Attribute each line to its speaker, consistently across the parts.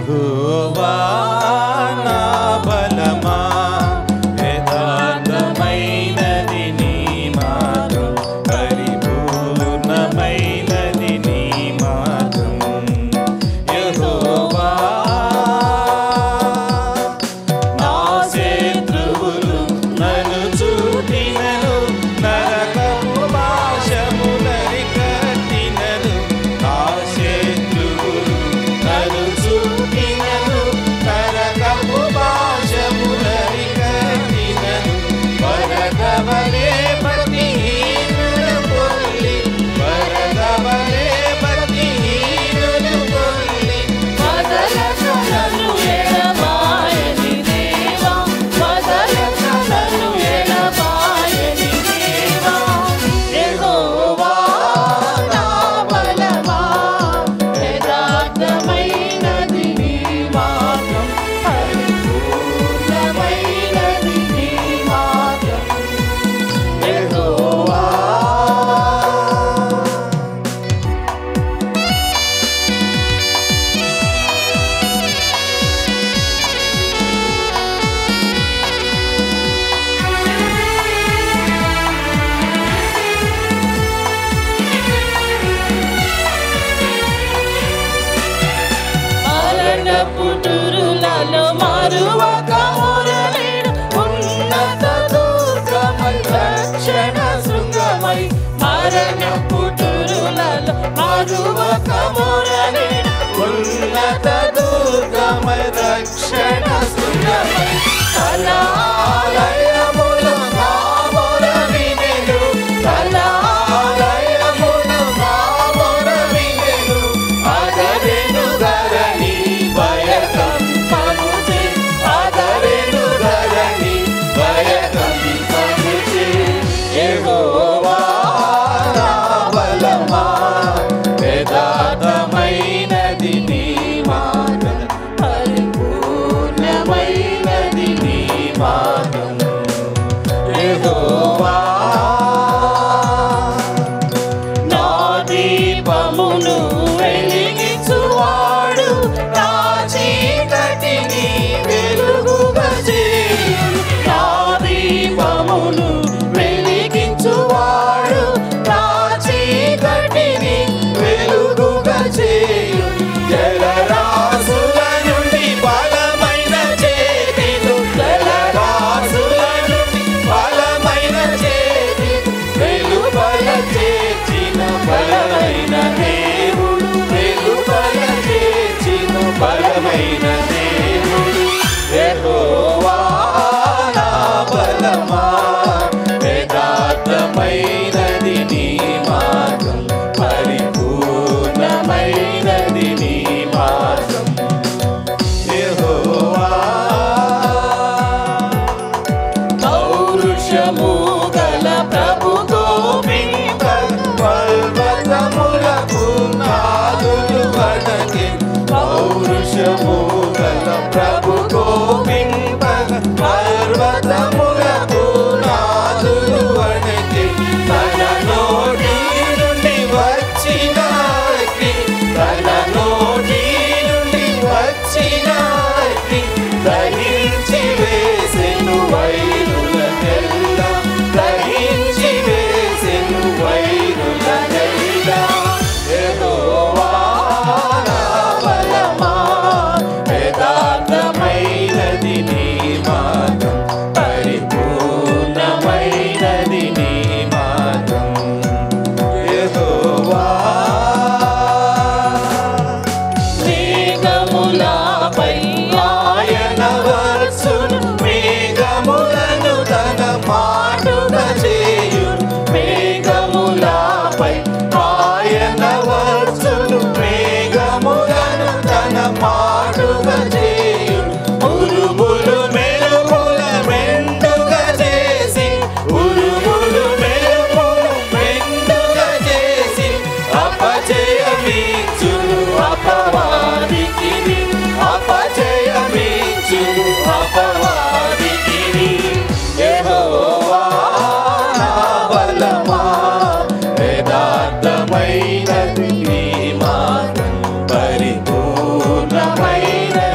Speaker 1: యెహోవా నా బలమా యథార్థమైనది నీ మార్గం పరిపూర్ణమైనది నీ మార్గం యెహోవా నా శత్రువులు నన్ను చూటినను నరకము భాషములరి కట్టినను నా శత్రువులు నన్ను చూటినను నరకము భాషములరి కట్టినను వరదవలే పతిహీనుల పొల్లి వరదవలే పతిహీనుల పొల్లి
Speaker 2: వదలకు నన్ను ఎడబాయని దేవా వదలకు నన్ను ఎడబాయని దేవా యెహోవా నా బలమా యథార్థమైనది నీ మార్గం పరిపూర్ణమైనది నీ మార్గం యెహోవా మరణ పుటురులలో మరువక మురళిడు ఉన్నత దుర్గమై రక్షణ శృంగమై మరణ పుటురులలో మరువక మురళిడు
Speaker 1: ఉన్నత దుర్గమై రక్షణ శృంగమై కళాలయములు నామొర వినెను కళాలయములు నామొర వినెను అదరెను ధరణి భయకంపముచే అదరెను ధరణి భయకంపముచే యెహోవా నా బలమా యథార్థమైనది నీ మార్గం పరిపూర్ణమైనది నీ మార్గం యెహోవా
Speaker 2: నా దీపమును వెలిగించువాడు నా చీకటిని వెలుగుగా చేయు నా దీపమును వెలిగించువాడు నా చీకటిని
Speaker 1: వెలుగుగా చేయు జలరాశుల నుండి బలమైన చేతిను జలరాశుల నుండి బలమైన చేతి వెలుపల చేర్చిన బలమైన దేవుడు వెలుపల చేర్చిన బలమైన దేవుడు యెహోవా నా బలమా యథార్థమైనది నీ మార్గం పరిపూర్ణమైనది నీ మార్గం యెహోవా
Speaker 2: పౌరుషము గల ప్రభు గోవింద
Speaker 1: పర్వతములకు నాదులు వడకి పౌరుషము గల ప్రభు గోవింపగ పర్వతములకు నాదులు వడకి తన నోటి నుండి వచ్చిన అగ్ని, తన నోటి నుండి వచ్చిన అగ్ని, దహించి వేసెను వైరులకెల్ల దహించి వేసెను వైరులకెల్ల యెహోవా నా బలమా యథార్థమైనది నీ మార్గం పరిపూర్ణమైనది నీ మార్గం యెహోవా
Speaker 2: మేఘములపై
Speaker 1: ఆయన వర్షును మేఘములను తన మాటుగా చేయు మేఘములపై ఆయన వర్షును మేఘములను తన మాటుగా చేయు ఉరుములు మెరుపుల మెండుగా చేసి ఉరుములు మెరుపుల మెండుగా చేసి అపజయమీచును అపవాదికి అపజయమీచును అపవాదికి యెహోవా నా బలమా యథార్థమైనది నీ మార్గం పరిపూర్ణమైన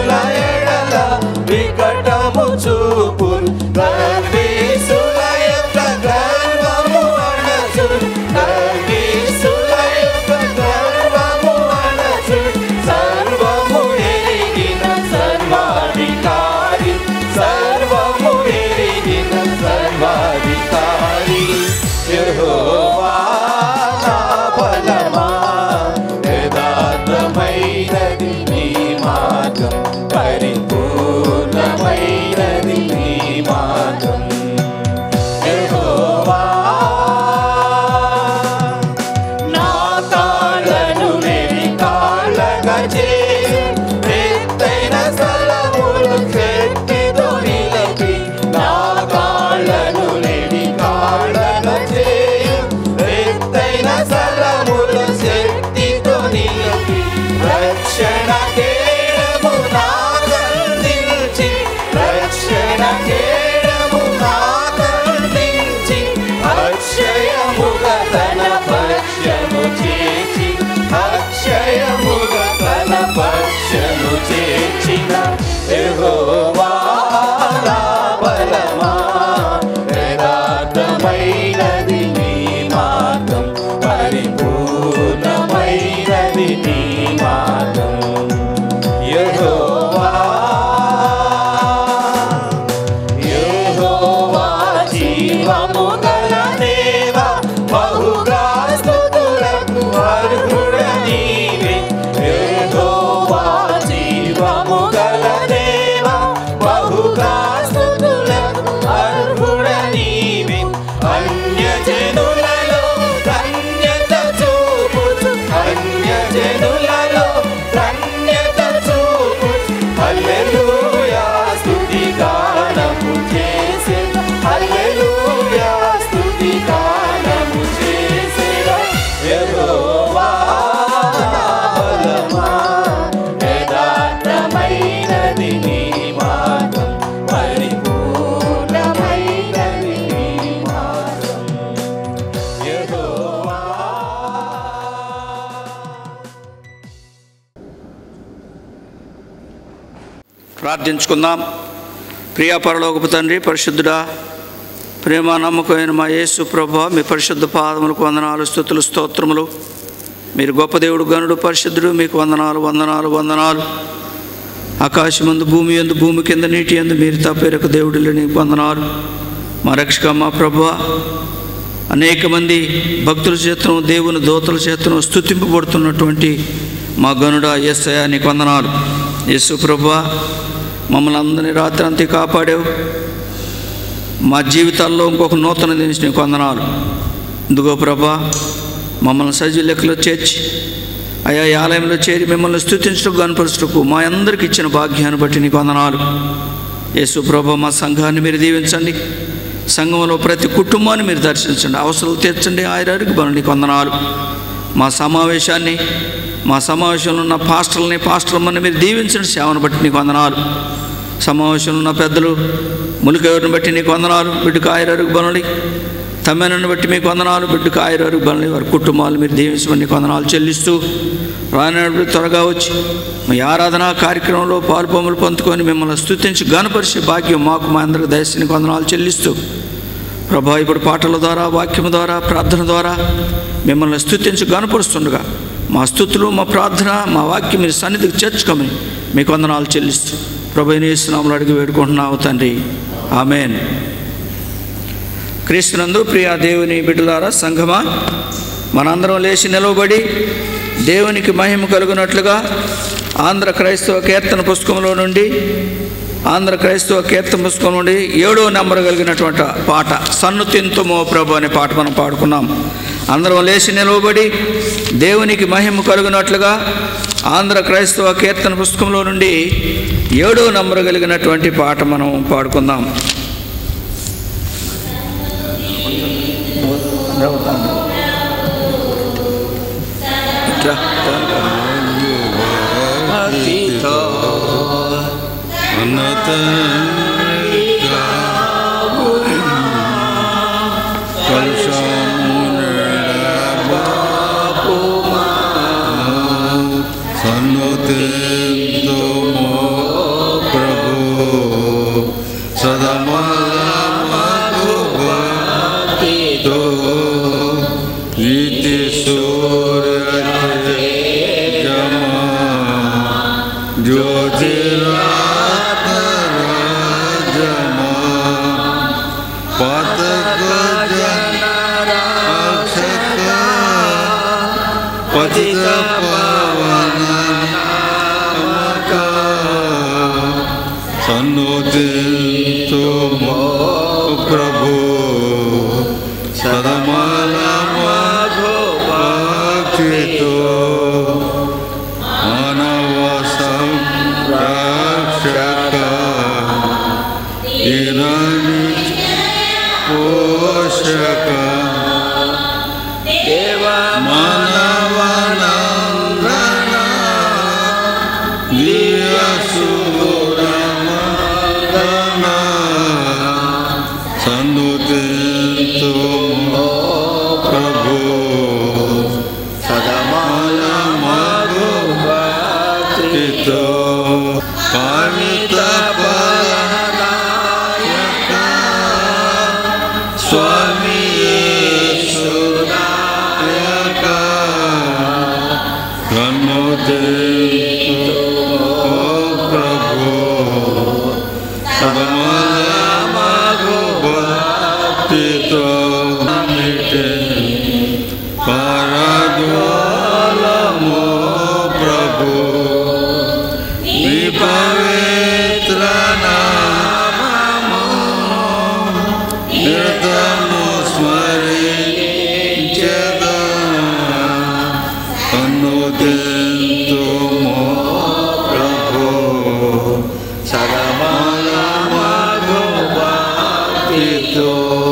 Speaker 1: గర్వీసుల ఎడల వికటము చూపు గర్వీసుల యొక్క గర్వము అణచు గర్వీసుల యొక్క గర్వము అణచు సర్వము ఎరిగిన సర్వాధికారి సర్వము ఎరిగిన సర్వాధికారి యెహోవా నా బలమా యథార్థమైనది నీ మార్గం పరిపూర్ణమైనది నీ మార్గం యెహోవా నా కాళ్ళను లేని కాళ్ళగా చేసి ఎత్తైన స్థలములు శక్తితో నిలిపి నా కాళ్ళను లేని కాళ్ళగా చేయు ఎత్తైన స్థలములు శక్తితో నిలిపి రక్షణ కేడము నాకందించి రక్షణ కేడము నాకందించి అక్షయముగా తన పక్షము చేచి అక్షయముగా తన పక్షము చేచిన యెహోవా నా బలమా యథార్థమైనది నీ మార్గం పరిపూర్ణమైనది నీ మార్గం యెహోవా యెహోవా జీవము గల దేవా బహుగా స్తుతులకు అర్హుడ నీవే యెహోవా జీవము గల దేవా బహుగా స్తుతులకు అర్హుడ నీవే అన్యజనులలో ధన్యత చూపుచు అన్యజనులలో ధన్యత చూపుచు హల్లెలూయా స్తుతి గానము చేసే హల్లెలూయా స్తుతి గానము చేసే యెహోవా నా బలమా యథార్థమైనది నీ మార్గం పరిపూర్ణమైనది నీ మార్గం యెహోవా
Speaker 3: ప్రార్థించుకుందాం ప్రియా పరలోకపు తండ్రి పరిశుద్ధుడా ప్రేమ నమ్మకమైన మా యేసు ప్రభా మీ పరిశుద్ధ పాదములకు వందనాలు స్థుతులు స్తోత్రములు మీరు గొప్ప దేవుడు గనుడు పరిశుద్ధుడు మీకు వందనాలు వందనాలు వందనాలు ఆకాశమందు భూమి ఎందు భూమి కింద నీటి ఎందు మీరు తప్పేరక దేవుడిలో నీకు వందనాలు మా రక్షక మా ప్రభు అనేక మంది భక్తుల చేతను దేవుని దోతల చేతను స్థుతింపబడుతున్నటువంటి మా గనుడ ఎస్ఐ నీకు వందనాలు యేసు ప్రభా మమ్మల్ని అందరినీ రాత్రి అంతా కాపాడావు మా జీవితాల్లో ఇంకొక నూతన దినిసి నీకు వందనాలు ఇందుకో ప్రభా మమ్మల్ని సజీవ లెక్కలో చేర్చి అయా ఈ ఆలయంలో చేరి మిమ్మల్ని స్థుతించడం కనపరచుటకు మా అందరికి ఇచ్చిన భాగ్యాన్ని బట్టి నీకు వందనాలు యేసు ప్రభా మా సంఘాన్ని మీరు దీవించండి సంఘంలో ప్రతి కుటుంబాన్ని మీరు దర్శించండి అవసరాలు తీర్చండి ఆయురారికి బలం నీకు వందనాలు మా సమావేశాన్ని మా సమావేశంలో ఉన్న పాస్టర్లని పాస్టర్మని మీరు దీవించండి సేవను బట్టి నీకు వందనాలు సమావేశంలో ఉన్న పెద్దలు ములికెవరిని బట్టి నీకు వందనాలు బిడ్డకు ఆయురారికి బలండి తమ్మెనని బట్టి మీకు వందనాలు బిడ్డకు ఆయురారికి బలండి వారి కుటుంబాలు మీరు దీవించమని నీకు వందనాలు చెల్లిస్తూ రానప్పుడు త్వరగా వచ్చి మీ ఆరాధన కార్యక్రమంలో పాల్పొమ్మలు పొందుకొని మిమ్మల్ని స్తుతించి గణపరిచే భాగ్యం మాకు మా అందరికి దయచేసి వందనాలు చెల్లిస్తూ ప్రభా ఇప్పుడు పాటల ద్వారా వాక్యం ద్వారా ప్రార్థన ద్వారా మిమ్మల్ని స్తుతించి గనపరుస్తుండగా మా స్థుతులు మా ప్రార్థన మా వాక్యం మీరు సన్నిధికి చేర్చుకోమని మీకు వందనాలు చెల్లిస్తూ ప్రభు నేస్తున్నాములు అడిగి వేడుకుంటున్నావు తండ్రి ఆమెన్ క్రీస్తునందు ప్రియా దేవుని బిడ్డలారా సంఘమా మనందరం లేచి నిలవబడి దేవునికి మహిమ కలుగునట్లుగా ఆంధ్ర క్రైస్తవ కీర్తన పుస్తకంలో నుండి ఆంధ్ర క్రైస్తవ కీర్తన పుస్తకం నుండి ఏడో నెంబర్ కలిగినటువంటి పాట సన్ను తింతుమో ప్రభు అనే పాట మనం పాడుకున్నాం అందరం లేచి నిలవబడి దేవునికి మహిమ కలుగునట్లుగా ఆంధ్ర క్రైస్తవ కీర్తన పుస్తకంలో నుండి ఏడో నెంబర్ కలిగినటువంటి పాట మనం పాడుకుందాం ఇట్లా అతిథా
Speaker 4: సన్నుతేందుమో సన్నుదింతుము ప్రభు సదమాల భక్తితో మానవ సంరక్షక ఇరాని పోషక మానవనందన దివ్య సురమదన సన్నుతింతుము ప్రభు సదమాల మగు భక్తితో కామిత బలదాయక స్వామి యేసునాయక కన్నుతింతుము ప్రభు సదమాల మగు భక్తితో మిటే పరదోలము ప్రభు నీ పవిత్ర నామము నిరతము స్మరించద కన్నుదింతుము ప్రభు సరమాల మగు భక్తితో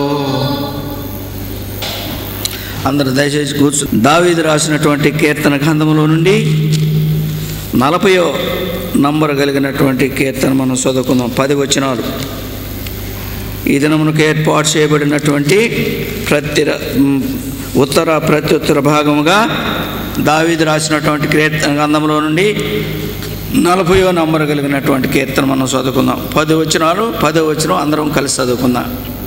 Speaker 3: అందరు దయచేసి కూర్చు దావీదు రాసినటువంటి కీర్తన గ్రంథములో నుండి నలభయో నంబర్ కలిగినటువంటి కీర్తన మనం చదువుకుందాం పది వచనాలు ఈ దినమునకు ఏర్పాటు చేయబడినటువంటి ప్రతి ర- మ్, ఉత్తర ప్రత్యుత్తర భాగముగా దావీదు రాసినటువంటి కీర్తన గ్రంథంలో నుండి నలభయో నంబర్ కలిగినటువంటి కీర్తన మనం చదువుకుందాం పది వచనాలు పదో వచనం అందరం కలిసి చదువుకుందాం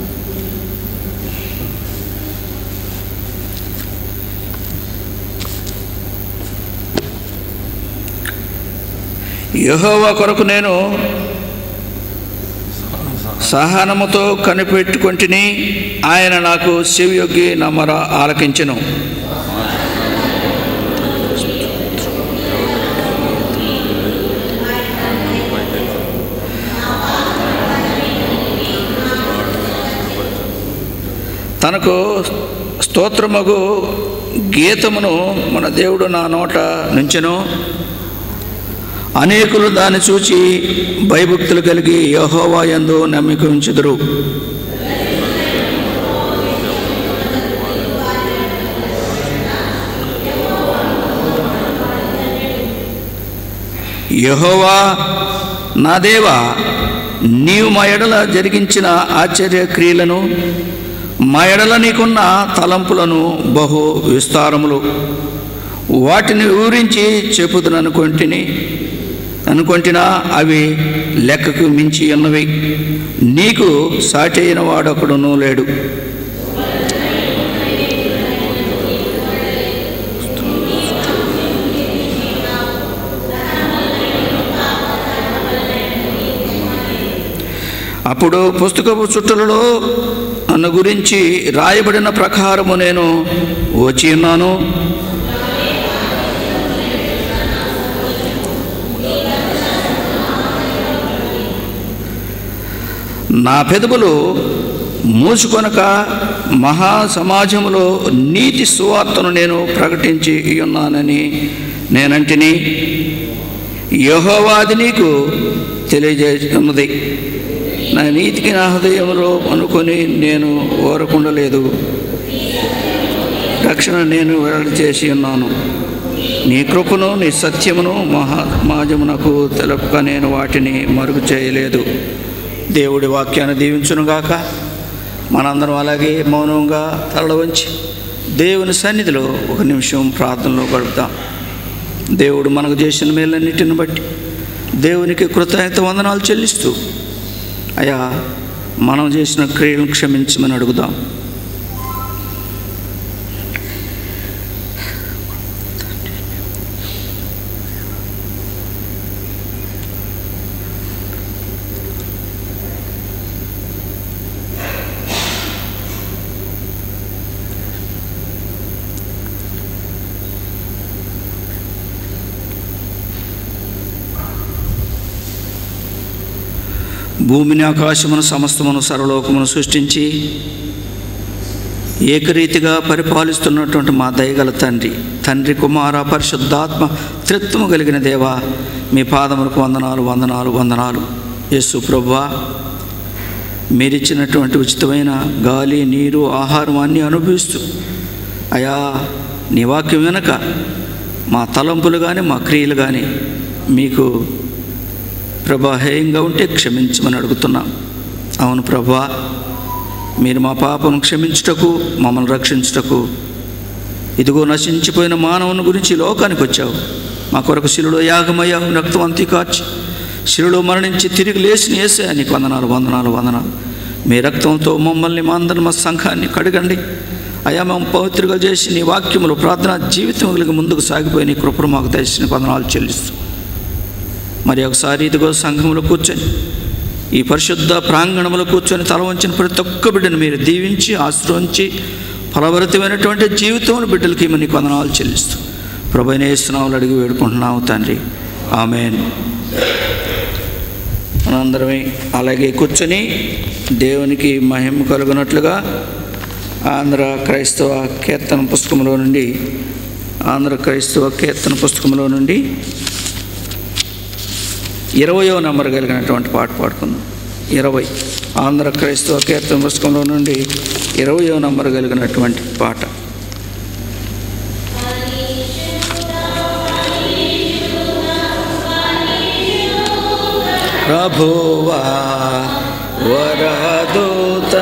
Speaker 3: యెహోవా కొరకు నేను సహనముతో కనిపెట్టుకుంటుని ఆయన నాకు శివయొగ్గి నమ్మర ఆలకించెను తనకు స్తోత్రమగు గీతమును మన దేవుడు నా నోట నుంచెను అనేకులు దాన్ని చూచి భయభక్తులు కలిగి యహోవా యందు నమ్మిక ఉంచుదురు యహోవా నా దేవా నీవు మా ఎడల జరిగించిన ఆశ్చర్య క్రియలను మా ఎడల నీకున్న తలంపులను బహు విస్తారములు వాటిని ఊరించి చెప్పుదుననుకొంటిని అనుకొంటినా అవి లెక్కకు మించి ఉన్నవి నీకు సాటి అయిన వాడొకడునూ లేడు అప్పుడు పుస్తకపు చుట్టలలో నన్ను గురించి రాయబడిన ప్రకారము నేను వచ్చి ఉన్నాను నా పెదవులు మూసుకొనక మహా సమాజములో నీతి సువార్తను నేను ప్రకటించి ఉన్నానని నేనంటిని యహోవాది నీకు తెలియజేస్తున్నది నా నీతికి నా హృదయంలో అనుకొని నేను ఓరకుండలేదు రక్షణ నేను వెల్లడి చేసి ఉన్నాను నీ కృపను నీ సత్యమును మహా సమాజమునకు తెలుపక నేను వాటిని మరుగు చేయలేదు దేవుడి వాక్యాన్ని దీవించునుగాక మనందరం అలాగే మౌనంగా తరల వంచి దేవుని సన్నిధిలో ఒక నిమిషం ప్రార్థనలో గడుపుతాం దేవుడు మనకు చేసిన మేలన్నిటిని బట్టి దేవునికి కృతజ్ఞత వందనాలు చెల్లిస్తూ అయా మనం చేసిన క్రియలను క్షమించమని అడుగుదాం భూమిని ఆకాశమును సమస్తమును సర్వలోకమును సృష్టించి ఏకరీతిగా పరిపాలిస్తున్నటువంటి మా దయగల తండ్రి తండ్రి కుమార పరిశుద్ధాత్మ త్రిత్వము కలిగిన దేవా మీ పాదములకు వందనాలు వందనాలు వందనాలు యేసు ప్రభువా మీరిచ్చినటువంటి ఉచితమైన గాలి నీరు ఆహారం అన్నీ అనుభవిస్తూ అయా నీ వాక్యం వెనక మా తలంపులు కానీ మా క్రియలు కానీ మీకు ప్రభాహేయంగా ఉంటే క్షమించమని అడుగుతున్నాం అవును ప్రభా మీరు మా పాపను క్షమించుటకు మమ్మల్ని రక్షించుటకు ఇదిగో నశించిపోయిన మానవుని గురించి ఈ లోకానికి వచ్చావు మా కొరకు శిలులో యాగమయ్యావు రక్తం అంతి కార్చి శిలులో మరణించి తిరిగి లేచిన వేసే నీకు వందనాలు వందనాలు వందనాలు మీ రక్తంతో మమ్మల్ని మా అందరిని మా సంఘాన్ని కడగండి అయా మేము పవిత్రగా చేసి నీ వాక్యములు ప్రార్థనా జీవితం కలిగి ముందుకు సాగిపోయి నీ కృపను మాకు దయచిన వందనాలు చెల్లిస్తూ మరి ఒకసారి ఇదిగో సంఘంలో కూర్చొని ఈ పరిశుద్ధ ప్రాంగణంలో కూర్చొని తల వంచిన ప్రతి ఒక్క బిడ్డను మీరు దీవించి ఆశ్రయించి ఫలభరితమైనటువంటి జీవితం బిడ్డలకి మన వందనాలు చెల్లిస్తూ ప్రభైనేస్తున్నావులు అడిగి వేడుకుంటున్నాము తండ్రి ఆమెన్ మనందరమే అలాగే కూర్చొని దేవునికి మహిమ కలుగునట్లుగా ఆంధ్ర క్రైస్తవ కీర్తన పుస్తకంలో నుండి ఆంధ్ర క్రైస్తవ కీర్తన పుస్తకంలో నుండి ఇరవయో నెంబర్ కలిగినటువంటి పాట పాడుకుందాం ఇరవై ఆంధ్ర క్రైస్తవ కీర్తన పుస్తకంలో నుండి ఇరవయో నెంబర్ కలిగినటువంటి పాట ప్రభువా వరదూత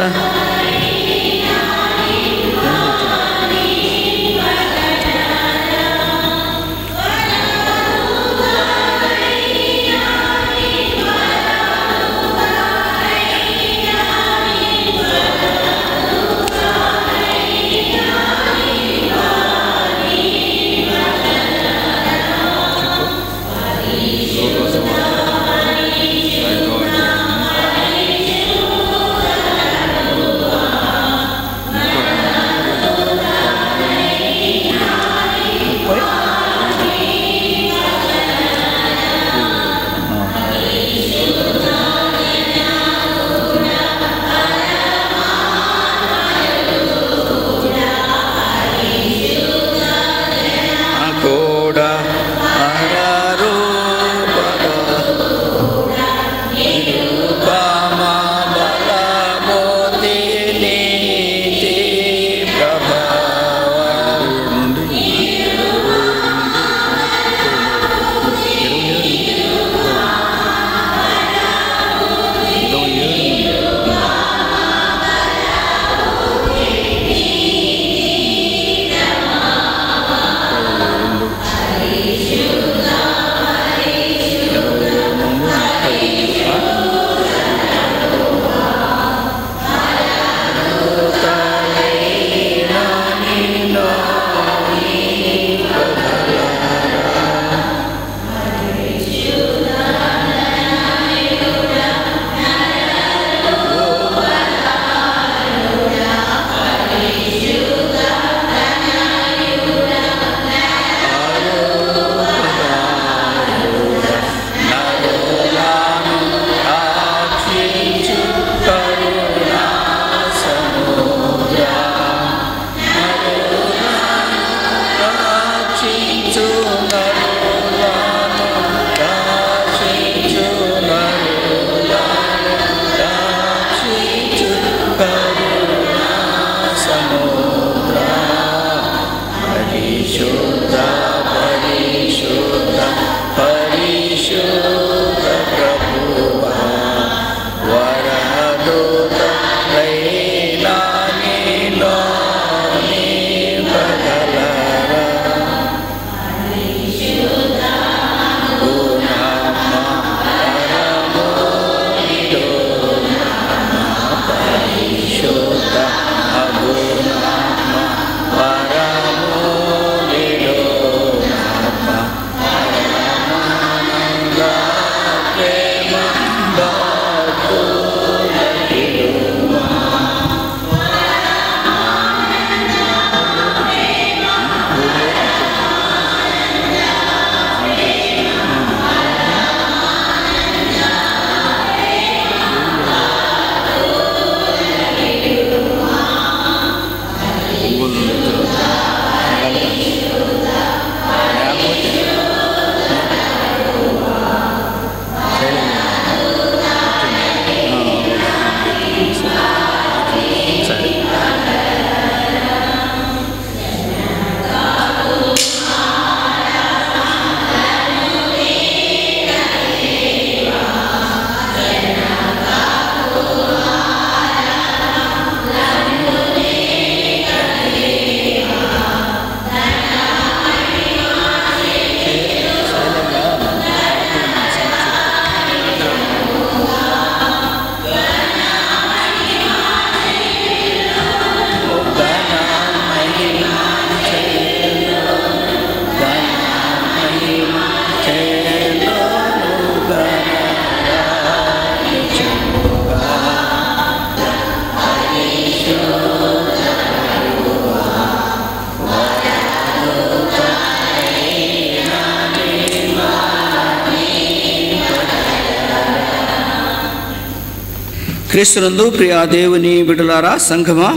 Speaker 3: క్రీస్తునందు ప్రియా దేవుని బిడ్డలారా సంఘమా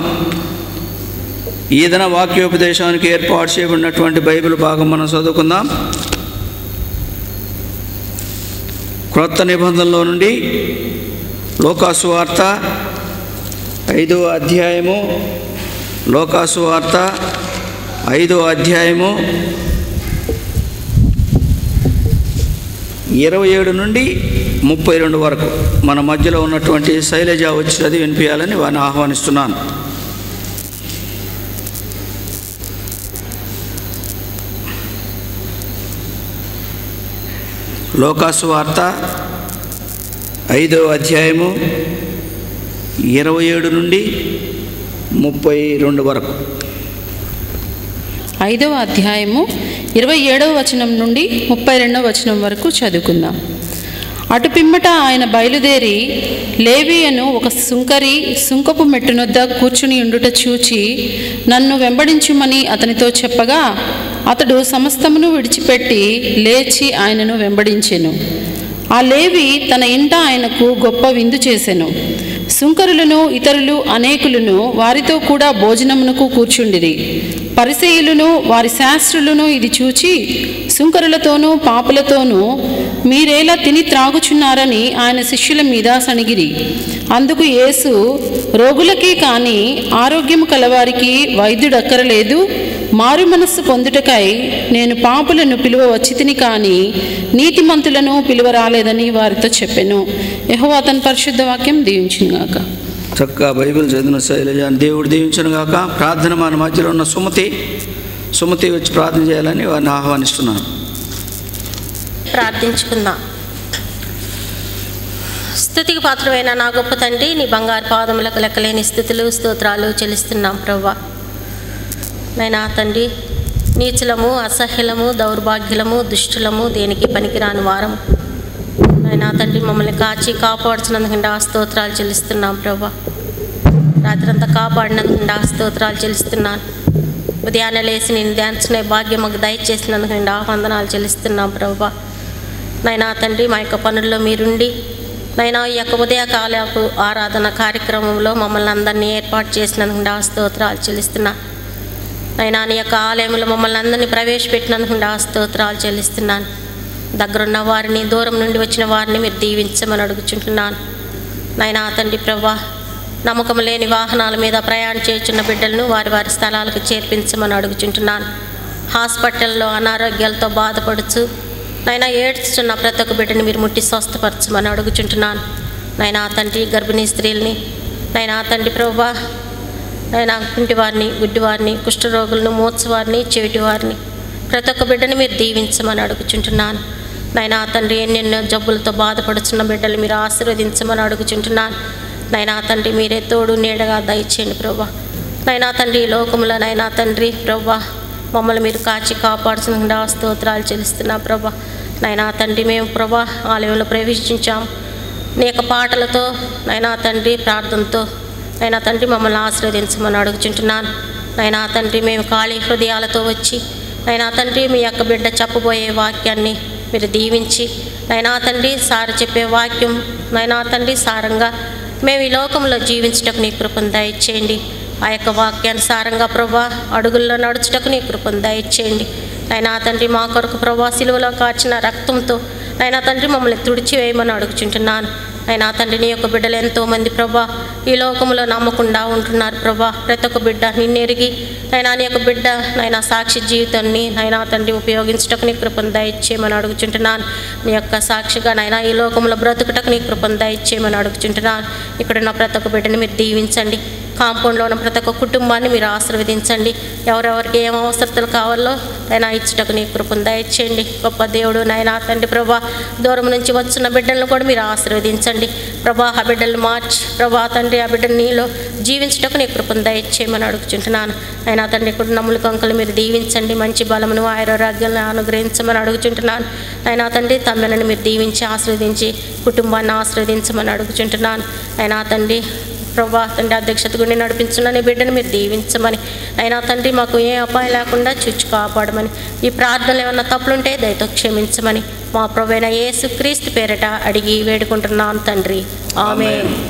Speaker 3: ఈదన వాక్యోపదేశానికి ఏర్పాటు చేయబడినటువంటి బైబిల్ భాగం మనం చదువుకుందాం క్రొత్త నిబంధనలో నుండి లోకాసు వార్త ఐదో అధ్యాయము లోకాసు వార్త ఐదో అధ్యాయము ఇరవై ఏడు నుండి ముప్పై రెండు వరకు మన మధ్యలో ఉన్నటువంటి శైలజ వచ్చి చదివి వినిపించాలని వారిని ఆహ్వానిస్తున్నాను లోకాసు వార్త ఐదో అధ్యాయము ఇరవై ఏడు నుండి ముప్పై రెండు వరకు
Speaker 5: ఐదవ అధ్యాయము ఇరవై ఏడవ వచనం నుండి ముప్పై రెండవ వచనం వరకు చదువుకుందాం అటు పిమ్మట ఆయన బయలుదేరి లేవియను ఒక సుంకరి సుంకపు మెట్టునొద్ద కూర్చుని ఉండుట చూచి నన్ను వెంబడించుమని అతనితో చెప్పగా అతడు సమస్తమును విడిచిపెట్టి లేచి ఆయనను వెంబడించెను ఆ లేవి తన ఇంట ఆయనకు గొప్ప విందు చేసెను సుంకరులను ఇతరులు అనేకులను వారితో కూడా భోజనమునకు కూర్చుండిరి పరిసయులను వారి శాస్త్రులను ఇది చూచి సుంకరులతోనూ పాపులతోనూ మీరేలా తిని త్రాగుచున్నారని ఆయన శిష్యుల మీద సణిగిరి అందుకు యేసు రోగులకే కానీ ఆరోగ్యము కలవారికి వైద్యుడక్కరలేదు మారు మనస్సు పొందుటకై నేను పాపులను పిలువ వచ్చి తిని కానీ నీతిమంతులను పిలువ రాలేదని వారితో చెప్పెను యెహోవా తన పరిశుద్ధ వాక్యం దీవించినగాక
Speaker 3: చక్కగా బైబిల్ చదివిన శైలజ దేవుడు దీవించను గాక ప్రార్థన మన మధ్యలో ఉన్న సుమతి సుమతి వచ్చి ప్రార్థన చేయాలని వారిని ఆహ్వానిస్తున్నాను
Speaker 6: ప్రార్థించుకుందాం స్థుతికి పాత్రమైన నా గొప్ప తండ్రి నీ బంగారు పాదములకు లెక్కలేని స్థుతులు స్తోత్రాలు చెల్లిస్తున్నాం ప్రవ్వా నైనా తండ్రి నీచులము అసహ్యులము దౌర్భాగ్యులము దుష్టులము దేనికి పనికిరాని వారం నైనా తండ్రి మమ్మల్ని కాచి కాపాడుతున్నందుకు ఆ స్తోత్రాలు చెల్లిస్తున్నాం ప్రవ్వా రాత్రంతా కాపాడినందుకు ఆ స్తోత్రాలు చెల్లిస్తున్నాను ఉదయాన్నే లేచి నేను ధ్యానించుకునే భాగ్యం మాకు దయచేసినందుకు నేను వందనాలు చెల్లిస్తున్నాం ప్రభా నైనా తండ్రి మా యొక్క పనుల్లో మీరుండి నైనా ఈ యొక్క ఉదయకాలపు ఆరాధన కార్యక్రమంలో మమ్మల్ని అందరినీ ఏర్పాటు చేసినందుకు నా స్తోత్రాలు చెల్లిస్తున్నా నైనా నీ యొక్క ఆలయంలో మమ్మల్ని అందరినీ ప్రవేశపెట్టినందుకు నా స్తోత్రాలు చెల్లిస్తున్నాను దగ్గరున్న వారిని దూరం నుండి వచ్చిన వారిని మీరు దీవించమని అడుగుచుంటున్నాను నైనా తండ్రి ప్రభా నమ్మకం లేని వాహనాల మీద ప్రయాణం చేస్తున్న బిడ్డలను వారి వారి స్థలాలకు చేర్పించమని అడుగుచుంటున్నాను హాస్పిటల్లో అనారోగ్యాలతో బాధపడుచు నైనా ఏడ్చున్న ప్రతి ఒక్క బిడ్డని మీరు ముట్టి స్వస్థపరచమని అడుగుచుంటున్నాను నైనా తండ్రి గర్భిణీ స్త్రీల్ని నైనా తండ్రి ప్రభా నైనా కుంటివారిని గుడ్డివారిని కుష్ఠరోగులను మోత్సవారిని చెవిటివారిని ప్రతి ఒక్క బిడ్డని మీరు దీవించమని అడుగుచుంటున్నాను నైనా తండ్రి ఎన్నెన్నో జబ్బులతో బాధపడుతున్న బిడ్డలు మీరు ఆశీర్వదించమని అడుగుచుంటున్నాను నైనా తండ్రి మీరే తోడు నీడగా దయచేయండి ప్రభా నైనా తండ్రి ఈ లోకంలో నైనా తండ్రి ప్రభా మమ్మల్ని మీరు కాచి కాపాడుతున్న స్తోత్రాలు చెల్లిస్తున్నా ప్రభా నైనా తండ్రి మేము ప్రభా ఆలయంలో ప్రవేశించాం నీ యొక్క పాటలతో నైనా తండ్రి ప్రార్థనతో నైనా తండ్రి మమ్మల్ని ఆశీర్వదించమని అడుగుచుంటున్నాను నైనా తండ్రి మేము ఖాళీ హృదయాలతో వచ్చి నైనా తండ్రి మీ యొక్క బిడ్డ చెప్పబోయే వాక్యాన్ని మీరు దీవించి నైనా తండ్రి సార చెప్పే వాక్యం నైనా తండ్రి సారంగా మేము ఈ లోకంలో జీవించటకు నీ కృపను దయచేయండి ఆ యొక్క వాక్యానుసారంగా ప్రభా అడుగుల్లో నడుచుటకు నీ కృపను దయచేయండి అయినా తండ్రి మా కొరకు ప్రభా సిలువలో కాచిన రక్తంతో అయినా తండ్రి మమ్మల్ని తుడిచివేయమని అడుగుచుంటున్నాను అయినా తండ్రి నీ యొక్క బిడ్డలు ఎంతోమంది ప్రభా ఈ లోకంలో నమ్మకుండా ఉంటున్నారు ప్రభా ప్రతి ఒక్క బిడ్డ నిన్నెరిగి నైనా నీ యొక్క బిడ్డ నైనా సాక్షి జీవితాన్ని నైనా తండ్రి ఉపయోగించటకు నీ కృపను దయచేయమని అడుగుచుంటున్నాను నీ యొక్క సాక్షిగా నైనా ఈ లోకంలో బ్రతుకుటకు నీ కృపను దయచేయమని అడుగుచుంటున్నాను ఇక్కడున్న ప్రతి ఒక్క బిడ్డని మీరు దీవించండి కాంపౌండ్లో ఉన్న ప్రతి ఒక్క కుటుంబాన్ని మీరు ఆశీర్వదించండి ఎవరెవరికి ఏం అవసరతలు కావాలో అయినా ఇచ్చుటకు నీ కృపను దయచేయండి గొప్ప దేవుడు నాయనా తండ్రి ప్రభా దూరం నుంచి వచ్చిన బిడ్డలను కూడా మీరు ఆశీర్వదించండి ప్రభా ఆ బిడ్డలను మార్చి ప్రభా తండ్రి ఆ బిడ్డలు నీలో జీవించటకు నీ కృపను దయచేయమని అడుగుచుంటున్నాను అయినా తండ్రి ఇక్కడ నమ్ముల కంకలు మీరు దీవించండి మంచి బలమును ఆయురాగ్యాలను అనుగ్రహించమని అడుగుచుంటున్నాను అయినా తండ్రి తమ్మెలను మీరు దీవించి ఆశీర్వదించి కుటుంబాన్ని ఆశీర్వదించమని అడుగుచుంటున్నాను అయినా తండ్రి ప్రభా తండ్రి అధ్యక్షత గుండి నడిపించున్న నీ బిడ్డను మీరు దీవించమని అయినా తండ్రి మాకు ఏ అపాయం లేకుండా చూచి కాపాడమని ఈ ప్రార్థనలు ఏమన్నా తప్పులుంటే దయతో క్షమించమని మా ప్రభైన యేసు క్రీస్తు పేరట అడిగి వేడుకుంటున్నాను తండ్రి ఆమె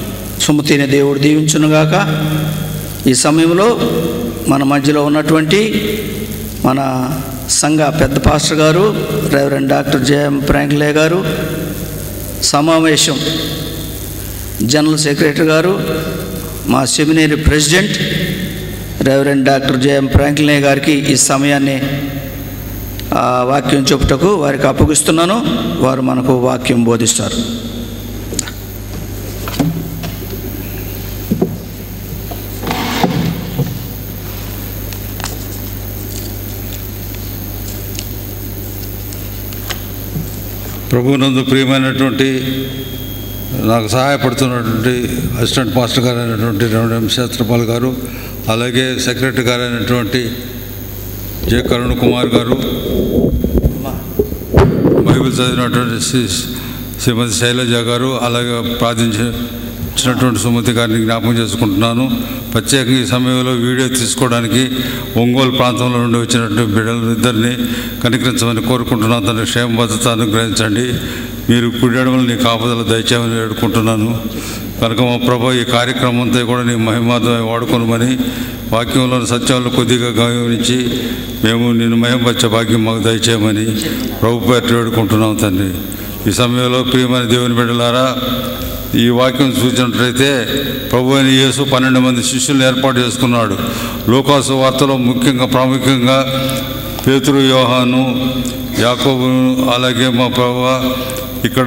Speaker 3: సుమతిని దేవుడు దీవించునుగాక ఈ సమయంలో మన మధ్యలో ఉన్నటువంటి మన సంఘ పెద్ద pastor garu reverend doctor JM ఫ్రాంక్లే గారు సమావేశం జనరల్ సెక్రటరీ గారు మా seminary president reverend doctor JM Franklin గారికి ఈ సమయాన్ని ఆ, వాక్యం చెప్పుటకు వారికి అప్పగిస్తున్నాను వారు మనకు వాక్యం బోధిస్తారు
Speaker 4: ప్రభునందు ప్రియమైనటువంటి నాకు సహాయపడుతున్నటువంటి అసిస్టెంట్ మాస్టర్ గారు అయినటువంటి రెండు శాస్త్రపాల్ గారు అలాగే సెక్రటరీ గారు అయినటువంటి జె కరుణ్ కుమార్ గారు బైబిల్ చదివినటువంటి శ్రీ శ్రీమతి శైలజ గారు అలాగే ప్రార్థించినటువంటి సుమతి గారిని జ్ఞాపకం చేసుకుంటున్నాను ప్రత్యేకంగా ఈ సమయంలో వీడియో తీసుకోవడానికి ఒంగోలు ప్రాంతంలో నుండి వచ్చినటువంటి బిడ్డలు ఇద్దరిని కనికరించమని కోరుకుంటున్నాను తన క్షేమ భద్రత అనుగ్రహించండి మీరు కుడియడమని నీ కాపుదల దయచేయమని వేడుకుంటున్నాను కనుక మా ప్రభు ఈ కార్యక్రమం అంతా కూడా నీ మహిమార్థమై వాడుకోనమని వాక్యంలోని సత్యాలను కొద్దిగా గమనించి మేము నిన్ను మహిమపరిచే భాగ్యం మాకు దయచేయమని ప్రభు పేరు వేడుకుంటున్నాం తండ్రి ఈ సమయంలో ప్రియమైన దేవుని బిడ్డలారా ఈ వాక్యం చూసినట్లయితే ప్రభు అయిన యేసు పన్నెండు మంది శిష్యులను ఏర్పాటు చేసుకున్నాడు లోకాసు వార్తలో ముఖ్యంగా ప్రాముఖ్యంగా పేతురు యోహాను యాకోబు అలాగే మా ప్రభు ఇక్కడ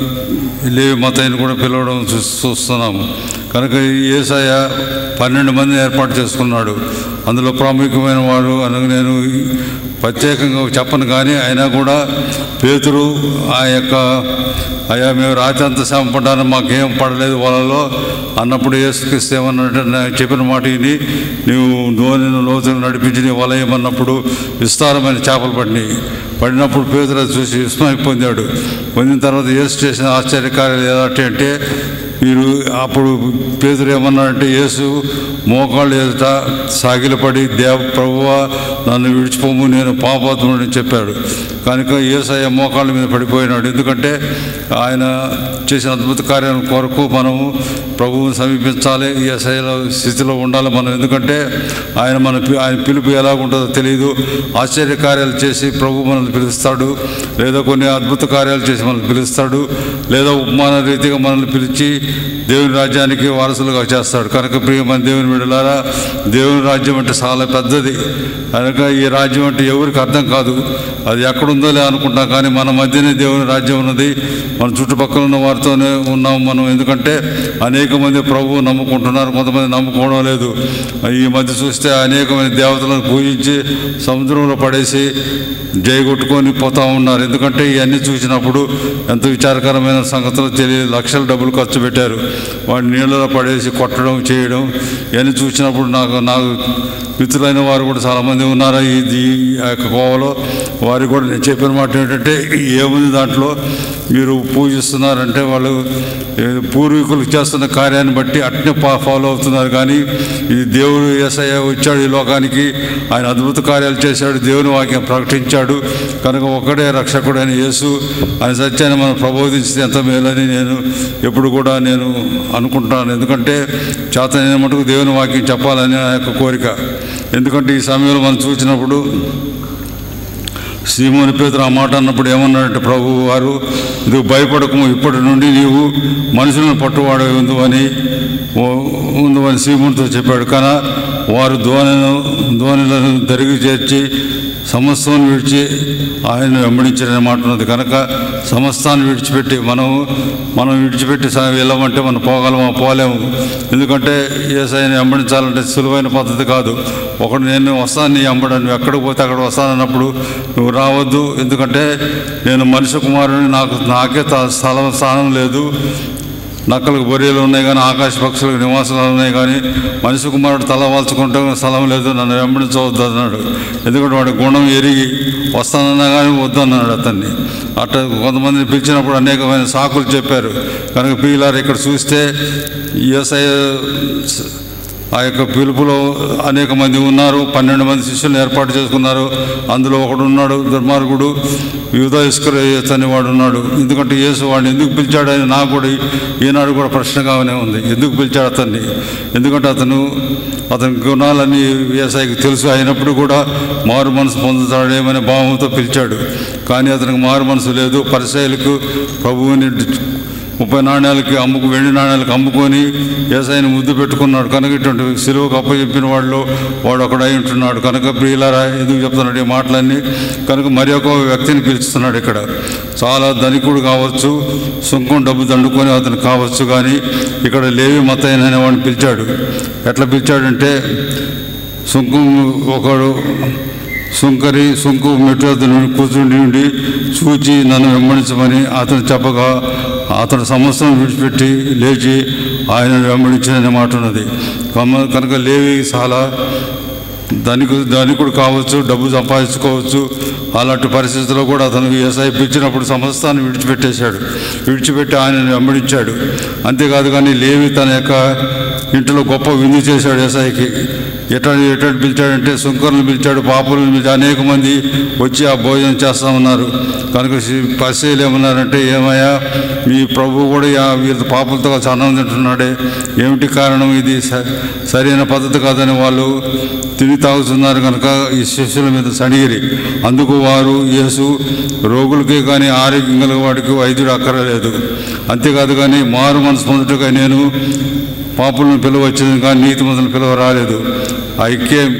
Speaker 4: లేవి మతయ్యను కూడా పిలవడం చూ- చూస్తున్నాము కనుక ఏసయ్య పన్నెండు మందిని ఏర్పాటు చేసుకున్నాడు అందులో ప్రాముఖ్యమైన వాడు అనగా నేను ప్రత్యేకంగా చెప్పను కానీ అయినా కూడా పేతురు ఆ యొక్క అయ్యా మేము రాత్రి అంతా శ్రమ పడ్డాను మాకేం పడలేదు వాళ్ళలో అన్నప్పుడు ఏసుక్రీస్తు ఏమన్నట్టు నాకు చెప్పిన మాట విని నీవు నూనెను లోతులు నడిపించి నీ వలయమన్నప్పుడు విస్తారమైన చేపలు పడినాయి పడినప్పుడు పేదరు అది చూసి విస్మయం పొందాడు పొందిన తర్వాత యేసు చేసిన ఆశ్చర్యకార్యాలు ఎలాంటి అంటే మీరు అప్పుడు పేదరు ఏమన్నాడంటే యేసు మోకాళ్ళు ఎదుట సాగిలపడి దేవ ప్రభువా నన్ను విడిచిపోము నేను పాపాత్ముడని చెప్పాడు కనుక యేసయ్య మోకాళ్ళ మీద పడిపోయినాడు ఎందుకంటే ఆయన చేసిన అద్భుత కార్యాల కొరకు మనము ప్రభువుని సమీపించాలి యేసయ్యలో స్థితిలో ఉండాలి మనం ఎందుకంటే ఆయన మన పి- ఆయన పిలుపు ఎలా ఉంటుందో తెలియదు ఆశ్చర్య కార్యాలు చేసి ప్రభు మనల్ని పిలుస్తాడు లేదా కొన్ని అద్భుత కార్యాలు చేసి మనల్ని పిలుస్తాడు లేదా ఉపమాన రీతిగా మనల్ని పిలిచి దేవుని రాజ్యానికి వారసులుగా చేస్తాడు కనుక ప్రియమైన దేవుని బిడ్డలారా దేవుని రాజ్యం అంటే చాలా పెద్దది కనుక ఈ రాజ్యం అంటే ఎవరికి అర్థం కాదు అది ఎక్కడుందోలే అనుకుంటాం కానీ మన మధ్యనే దేవుని రాజ్యం ఉన్నది మన చుట్టుపక్కల ఉన్న వారితోనే ఉన్నాం మనం ఎందుకంటే అనేక మంది ప్రభువు నమ్ముకుంటున్నారు కొంతమంది నమ్ముకోవడం లేదు ఈ మధ్య చూస్తే అనేకమైన దేవతలను పూజించి సముద్రంలో పడేసి జయగొట్టుకొని పోతా ఉన్నారు ఎందుకంటే ఇవన్నీ చూసినప్పుడు ఎంత విచారకరమైన సంగతులు తెలియదు లక్షల డబ్బులు ఖర్చు పెట్టారు వాడిని నీళ్ళలో పడేసి కొట్టడం చేయడం ఇవన్నీ చూసినప్పుడు నాకు నాకు మిత్రులైన వారు కూడా చాలామంది ఉన్నారు ఈ ఈ యొక్క కోవలో వారికి కూడా నేను చెప్పిన మాట ఏంటంటే ఏముంది దాంట్లో మీరు పూజిస్తున్నారంటే వాళ్ళు ఏ, పూర్వీకులు చేస్తున్న కార్యాన్ని బట్టి అట్నే పా ఫాలో అవుతున్నారు కానీ ఇది దేవుడు ఏసయ్య వచ్చాడు ఈ లోకానికి ఆయన అద్భుత కార్యాలు చేశాడు దేవుని వాక్యం ప్రకటించాడు కనుక ఒకడే రక్షకుడైన యేసు ఆయన సత్యాన్ని మనం ప్రబోధించితే ఎంత మేలని నేను ఎప్పుడు కూడా నేను అనుకుంటాను ఎందుకంటే చేతనైన మటుకు దేవుని వాక్యం చెప్పాలని నా యొక్క కోరిక ఎందుకంటే ఈ సమయంలో మనం చూసినప్పుడు సీమోని పేదరు ఆ మాట అన్నప్పుడు ఏమన్నాడంటే ప్రభు వారు ఇది భయపడకము ఇప్పటి నుండి నీవు మనుషులను పట్టువాడు ఉందు అని ఉందు అని సీమోనితో చెప్పాడు కానీ వారు ధోనిను ధోనిలను దరిగి చేర్చి సమస్తాన్ని విడిచి ఆయన వెంబడించారనే మాట ఉన్నది కనుక సమస్తాన్ని విడిచిపెట్టి మనం మనం విడిచిపెట్టి స- వెళ్ళమంటే మనం పోగలమా పోలేము ఎందుకంటే ఏసైని వెంబడించాలంటే సులువైన పద్ధతి కాదు ఒకడు నేను వస్తాను నీ వెంబడ నువ్వు ఎక్కడికి పోతే అక్కడ వస్తానన్నప్పుడు నువ్వు రావద్దు ఎందుకంటే నేను మనిషి కుమారుని నాకు నాకే త- స్థలం స్థానం లేదు నక్కలకు బొరియలు ఉన్నాయి కానీ ఆకాశ పక్షులకు నివాసాలు ఉన్నాయి కానీ మనిషి కుమారుడు తల వాల్చుకుంటే స్థలం లేదు నన్ను వెంబడించవద్దు అన్నాడు ఎందుకంటే వాడి గుణం ఎరిగి వస్తానన్నా కానీ వద్దన్నాడు అతన్ని అట్లా కొంతమందిని పిలిచినప్పుడు అనేకమైన సాకులు చెప్పారు కనుక పీలారు ఇక్కడ చూస్తే ఈఎస్ఐ ఆ యొక్క పిలుపులో అనేక మంది ఉన్నారు పన్నెండు మంది శిష్యులను ఏర్పాటు చేసుకున్నారు అందులో ఒకడు ఉన్నాడు దుర్మార్గుడు యూదా ఇస్కరేయస్ అని వాడు ఉన్నాడు ఎందుకంటే యేసు వాడిని ఎందుకు పిలిచాడని నాకు కూడా ఈనాడు కూడా ప్రశ్నగానే ఉంది ఎందుకు పిలిచాడు అతన్ని ఎందుకంటే అతను అతని గుణాలన్నీ వ్యవసాయికి తెలుసు అయినప్పుడు కూడా మారు మనసు పొందుతాడేమనే భావంతో పిలిచాడు కానీ అతనికి మారు మనసు లేదు పరిశైలకు ప్రభువుని ముప్పై నాణ్యాలకి అమ్ముకు వెండి నాణ్యాలకు అమ్ముకొని వ్యవసాయాన్ని ముద్దు పెట్టుకున్నాడు కనుక ఇటువంటి సిలువకు అప్పచెప్పిన వాళ్ళు వాడు ఒకడు అయి ఉంటున్నాడు కనుక ప్రియులారా ఎందుకు చెప్తున్నాడు ఈ మాటలన్నీ కనుక మరి ఒక వ్యక్తిని పిలుస్తున్నాడు ఇక్కడ చాలా ధనికుడు కావచ్చు సుంకం డబ్బు దండుకొని అతను కావచ్చు కానీ ఇక్కడ లేవి మతైన అనే వాడిని పిలిచాడు ఎట్లా పిలిచాడంటే సుంకం ఒకడు సుంకరి సుంకు మెట్టు అతను కూర్చుని ఉండి చూచి నన్ను వెంబడించమని అతను చెప్పగా అతడు సమస్యను విడిచిపెట్టి లేచి ఆయన వెంబడించిన మాట ఉన్నది కమ- కనుక లేవి చాలా ధనికు ధనికుడు కావచ్చు డబ్బు సంపాదించుకోవచ్చు అలాంటి పరిస్థితుల్లో కూడా అతను వ్యవసాయం పిలిచినప్పుడు సమస్తాన్ని విడిచిపెట్టేశాడు విడిచిపెట్టి ఆయనను వెంబడించాడు అంతేకాదు కానీ లేవి తన యొక్క ఇంటిలో గొప్ప విందు చేశాడు వ్యవసాయికి ఎట్లా ఎట్లా పిలిచాడంటే సుంకరులను పిలిచాడు పాపులను పిలిచాడు అనేక మంది వచ్చి ఆ భోజనం చేస్తా ఉన్నారు కనుక పరిశీలు ఏమన్నారంటే ఏమయ్యా మీ ప్రభు కూడా యా- వీళ్ళ పాపులతో కలిసి అన్నం తింటున్నాడే ఏమిటి కారణం ఇది స- సరైన పద్ధతి కాదని వాళ్ళు తిని తాగుతున్నారు కనుక ఈ శిష్యుల మీద సడిగిరి అందుకు వారు యేసు రోగులకి కానీ ఆరోగ్యం కలిగిన వాడికి వైద్యుడు అక్కరలేదు అంతేకాదు కానీ మారు మనసు పొందుటగా నేను పాపులను పిలవచ్చింది కానీ నీతి మందులను పిలువ రాలేదు I came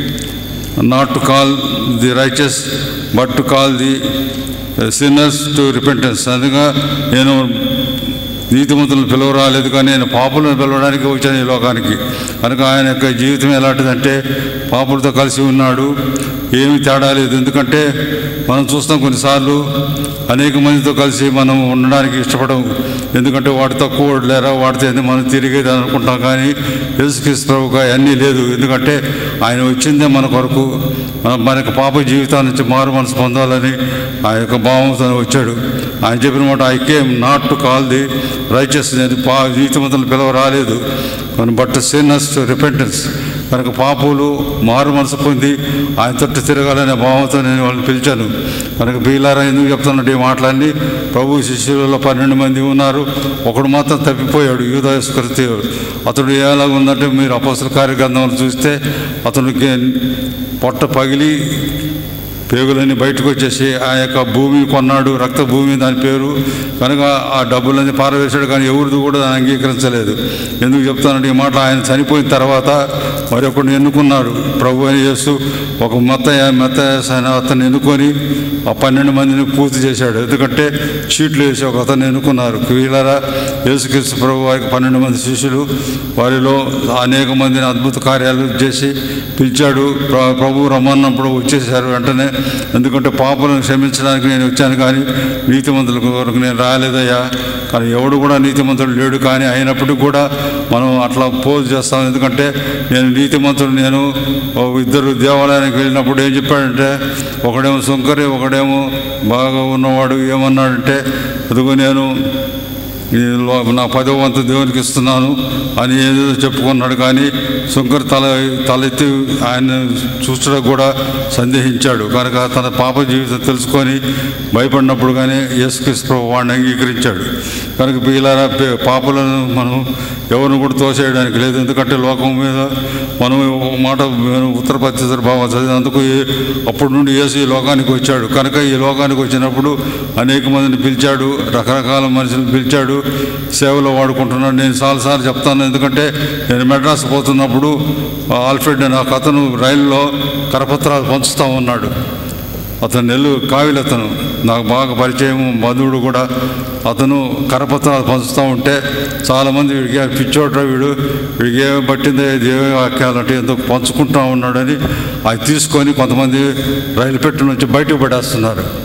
Speaker 4: not to call the righteous but to call the sinners to repentance అందుగా నేను నీతిమంతులను పిలువ రాలేదు కానీ నేను పాపులను పిలవడానికి వచ్చాను ఈ లోకానికి కనుక ఆయన యొక్క జీవితం ఎలాంటిదంటే పాపులతో కలిసి ఉన్నాడు ఏమి తేడా లేదు ఎందుకంటే మనం చూస్తాం కొన్నిసార్లు అనేక మందితో కలిసి మనం ఉండడానికి ఇష్టపడం ఎందుకంటే వాడు తక్కువ వాడు లేరా వాడితే ఏంది మనం తిరిగేది అనుకుంటాం కానీ యేసుక్రీస్తు ప్రభుగా అన్నీ లేదు ఎందుకంటే ఆయన వచ్చిందే మన కొరకు మన మన యొక్క పాప జీవితాల నుంచి మారు మనసు పొందాలని ఆ యొక్క భావంతో వచ్చాడు ఆయన చెప్పిన మాట I came not to call the righteous నేను పా జీవితమంతులను పిలవ రాలేదు బట్ సిన్నస్ టు రిపెంటెన్స్ కనుక పాపులు మారు మనసు పొంది ఆయన తట్టు తిరగాలనే భావంతో నేను వాళ్ళని పిలిచాను కనుక బీలారా ఎందుకు చెప్తున్నట్టు ఈ మాటలన్నీ ప్రభు శిష్యులలో పన్నెండు మంది ఉన్నారు ఒకడు మాత్రం తప్పిపోయాడు యూదాస్కృతి అతడు ఎలాగ ఉందంటే మీరు అపసల కార్యగ్రంథంలో చూస్తే అతనికి పొట్ట పగిలి పేగులన్నీ బయటకు వచ్చేసి ఆ యొక్క భూమిని కొన్నాడు రక్త భూమి దాని పేరు కనుక ఆ డబ్బులన్నీ పారవేశాడు కానీ ఎవరిది కూడా దాన్ని అంగీకరించలేదు ఎందుకు చెప్తానంటే ఈ మాట ఆయన చనిపోయిన తర్వాత మరొకరిని ఎన్నుకున్నాడు ప్రభు అని చేస్తూ ఒక మెత్త మెత్త అయిన అతన్ని ఎన్నుకొని ఆ పన్నెండు మందిని పూర్తి చేశాడు ఎందుకంటే చీట్లు వేసి ఒక అతన్ని ఎన్నుకున్నారు వీళ్ళరా యేసుక్రీస్తు ప్రభు వారికి పన్నెండు మంది శిష్యులు వారిలో అనేక మందిని అద్భుత కార్యాలు చేసి పిలిచాడు ప్ర- ప్రభు రమ్మన్నప్పుడు వచ్చేసారు వెంటనే ఎందుకంటే పాపలను క్షమించడానికి నేను వచ్చాను కానీ నీతిమంతుల కొరకు నేను రాలేదయ్యా కానీ ఎవడు కూడా నీతిమంతుడు లేడు కానీ అయినప్పటికీ కూడా మనం అట్లా పోజ్ చేస్తాం ఎందుకంటే నేను నీతిమంతుడు నేను ఓ ఇద్దరు దేవాలయానికి వెళ్ళినప్పుడు ఏం చెప్పాడంటే ఒకడేమో సుంకరి ఒకడేమో బాగా ఉన్నవాడు ఏమన్నాడంటే అదిగో నేను ఈ లో- నా పదో వంతు దేవునికి ఇస్తున్నాను అని ఏదో చెప్పుకున్నాడు కానీ శంకర్ తల తలెత్తి ఆయన చూచడం కూడా సందేహించాడు కనుక తన పాప జీవితం తెలుసుకొని భయపడినప్పుడు కానీ యేసుక్రీస్తు ప్రభు వాడిని అంగీకరించాడు కనుక పిల్లల పాపలను మనం ఎవరిని కూడా తోసేయడానికి లేదు ఎందుకంటే లోకం మీద మనం ఒక మాట మనం ఉత్తర పత్రిక భావం చదివినందుకు ఈ- అప్పటి నుండి యేసు ఈ లోకానికి వచ్చాడు కనుక ఈ లోకానికి వచ్చినప్పుడు అనేక మందిని పిలిచాడు రకరకాల మనుషులను పిలిచాడు సేవలో వాడుకుంటున్నాడు నేను చాలాసార్లు చెప్తాను ఎందుకంటే నేను మెడ్రాస్ పోతున్నప్పుడు ఆల్ఫ్రెడ్ అనే ఒక అతను రైల్లో కరపత్రాలు పంచుతూ ఉన్నాడు అతను నెల్లు కావిలి అతను నాకు బాగా పరిచయం బంధువుడు కూడా అతను కరపత్రాలు పంచుతూ ఉంటే చాలామంది వీడికి "ఆ పిచ్చోడ్రా వీడు వీడికి ఏమి పట్టిందో దేవ వాక్యాలంటే ఎంతో పంచుకుంటూ ఉన్నాడని అది తీసుకొని కొంతమంది రైలు పెట్టి నుంచి బయటకు పడేస్తున్నారు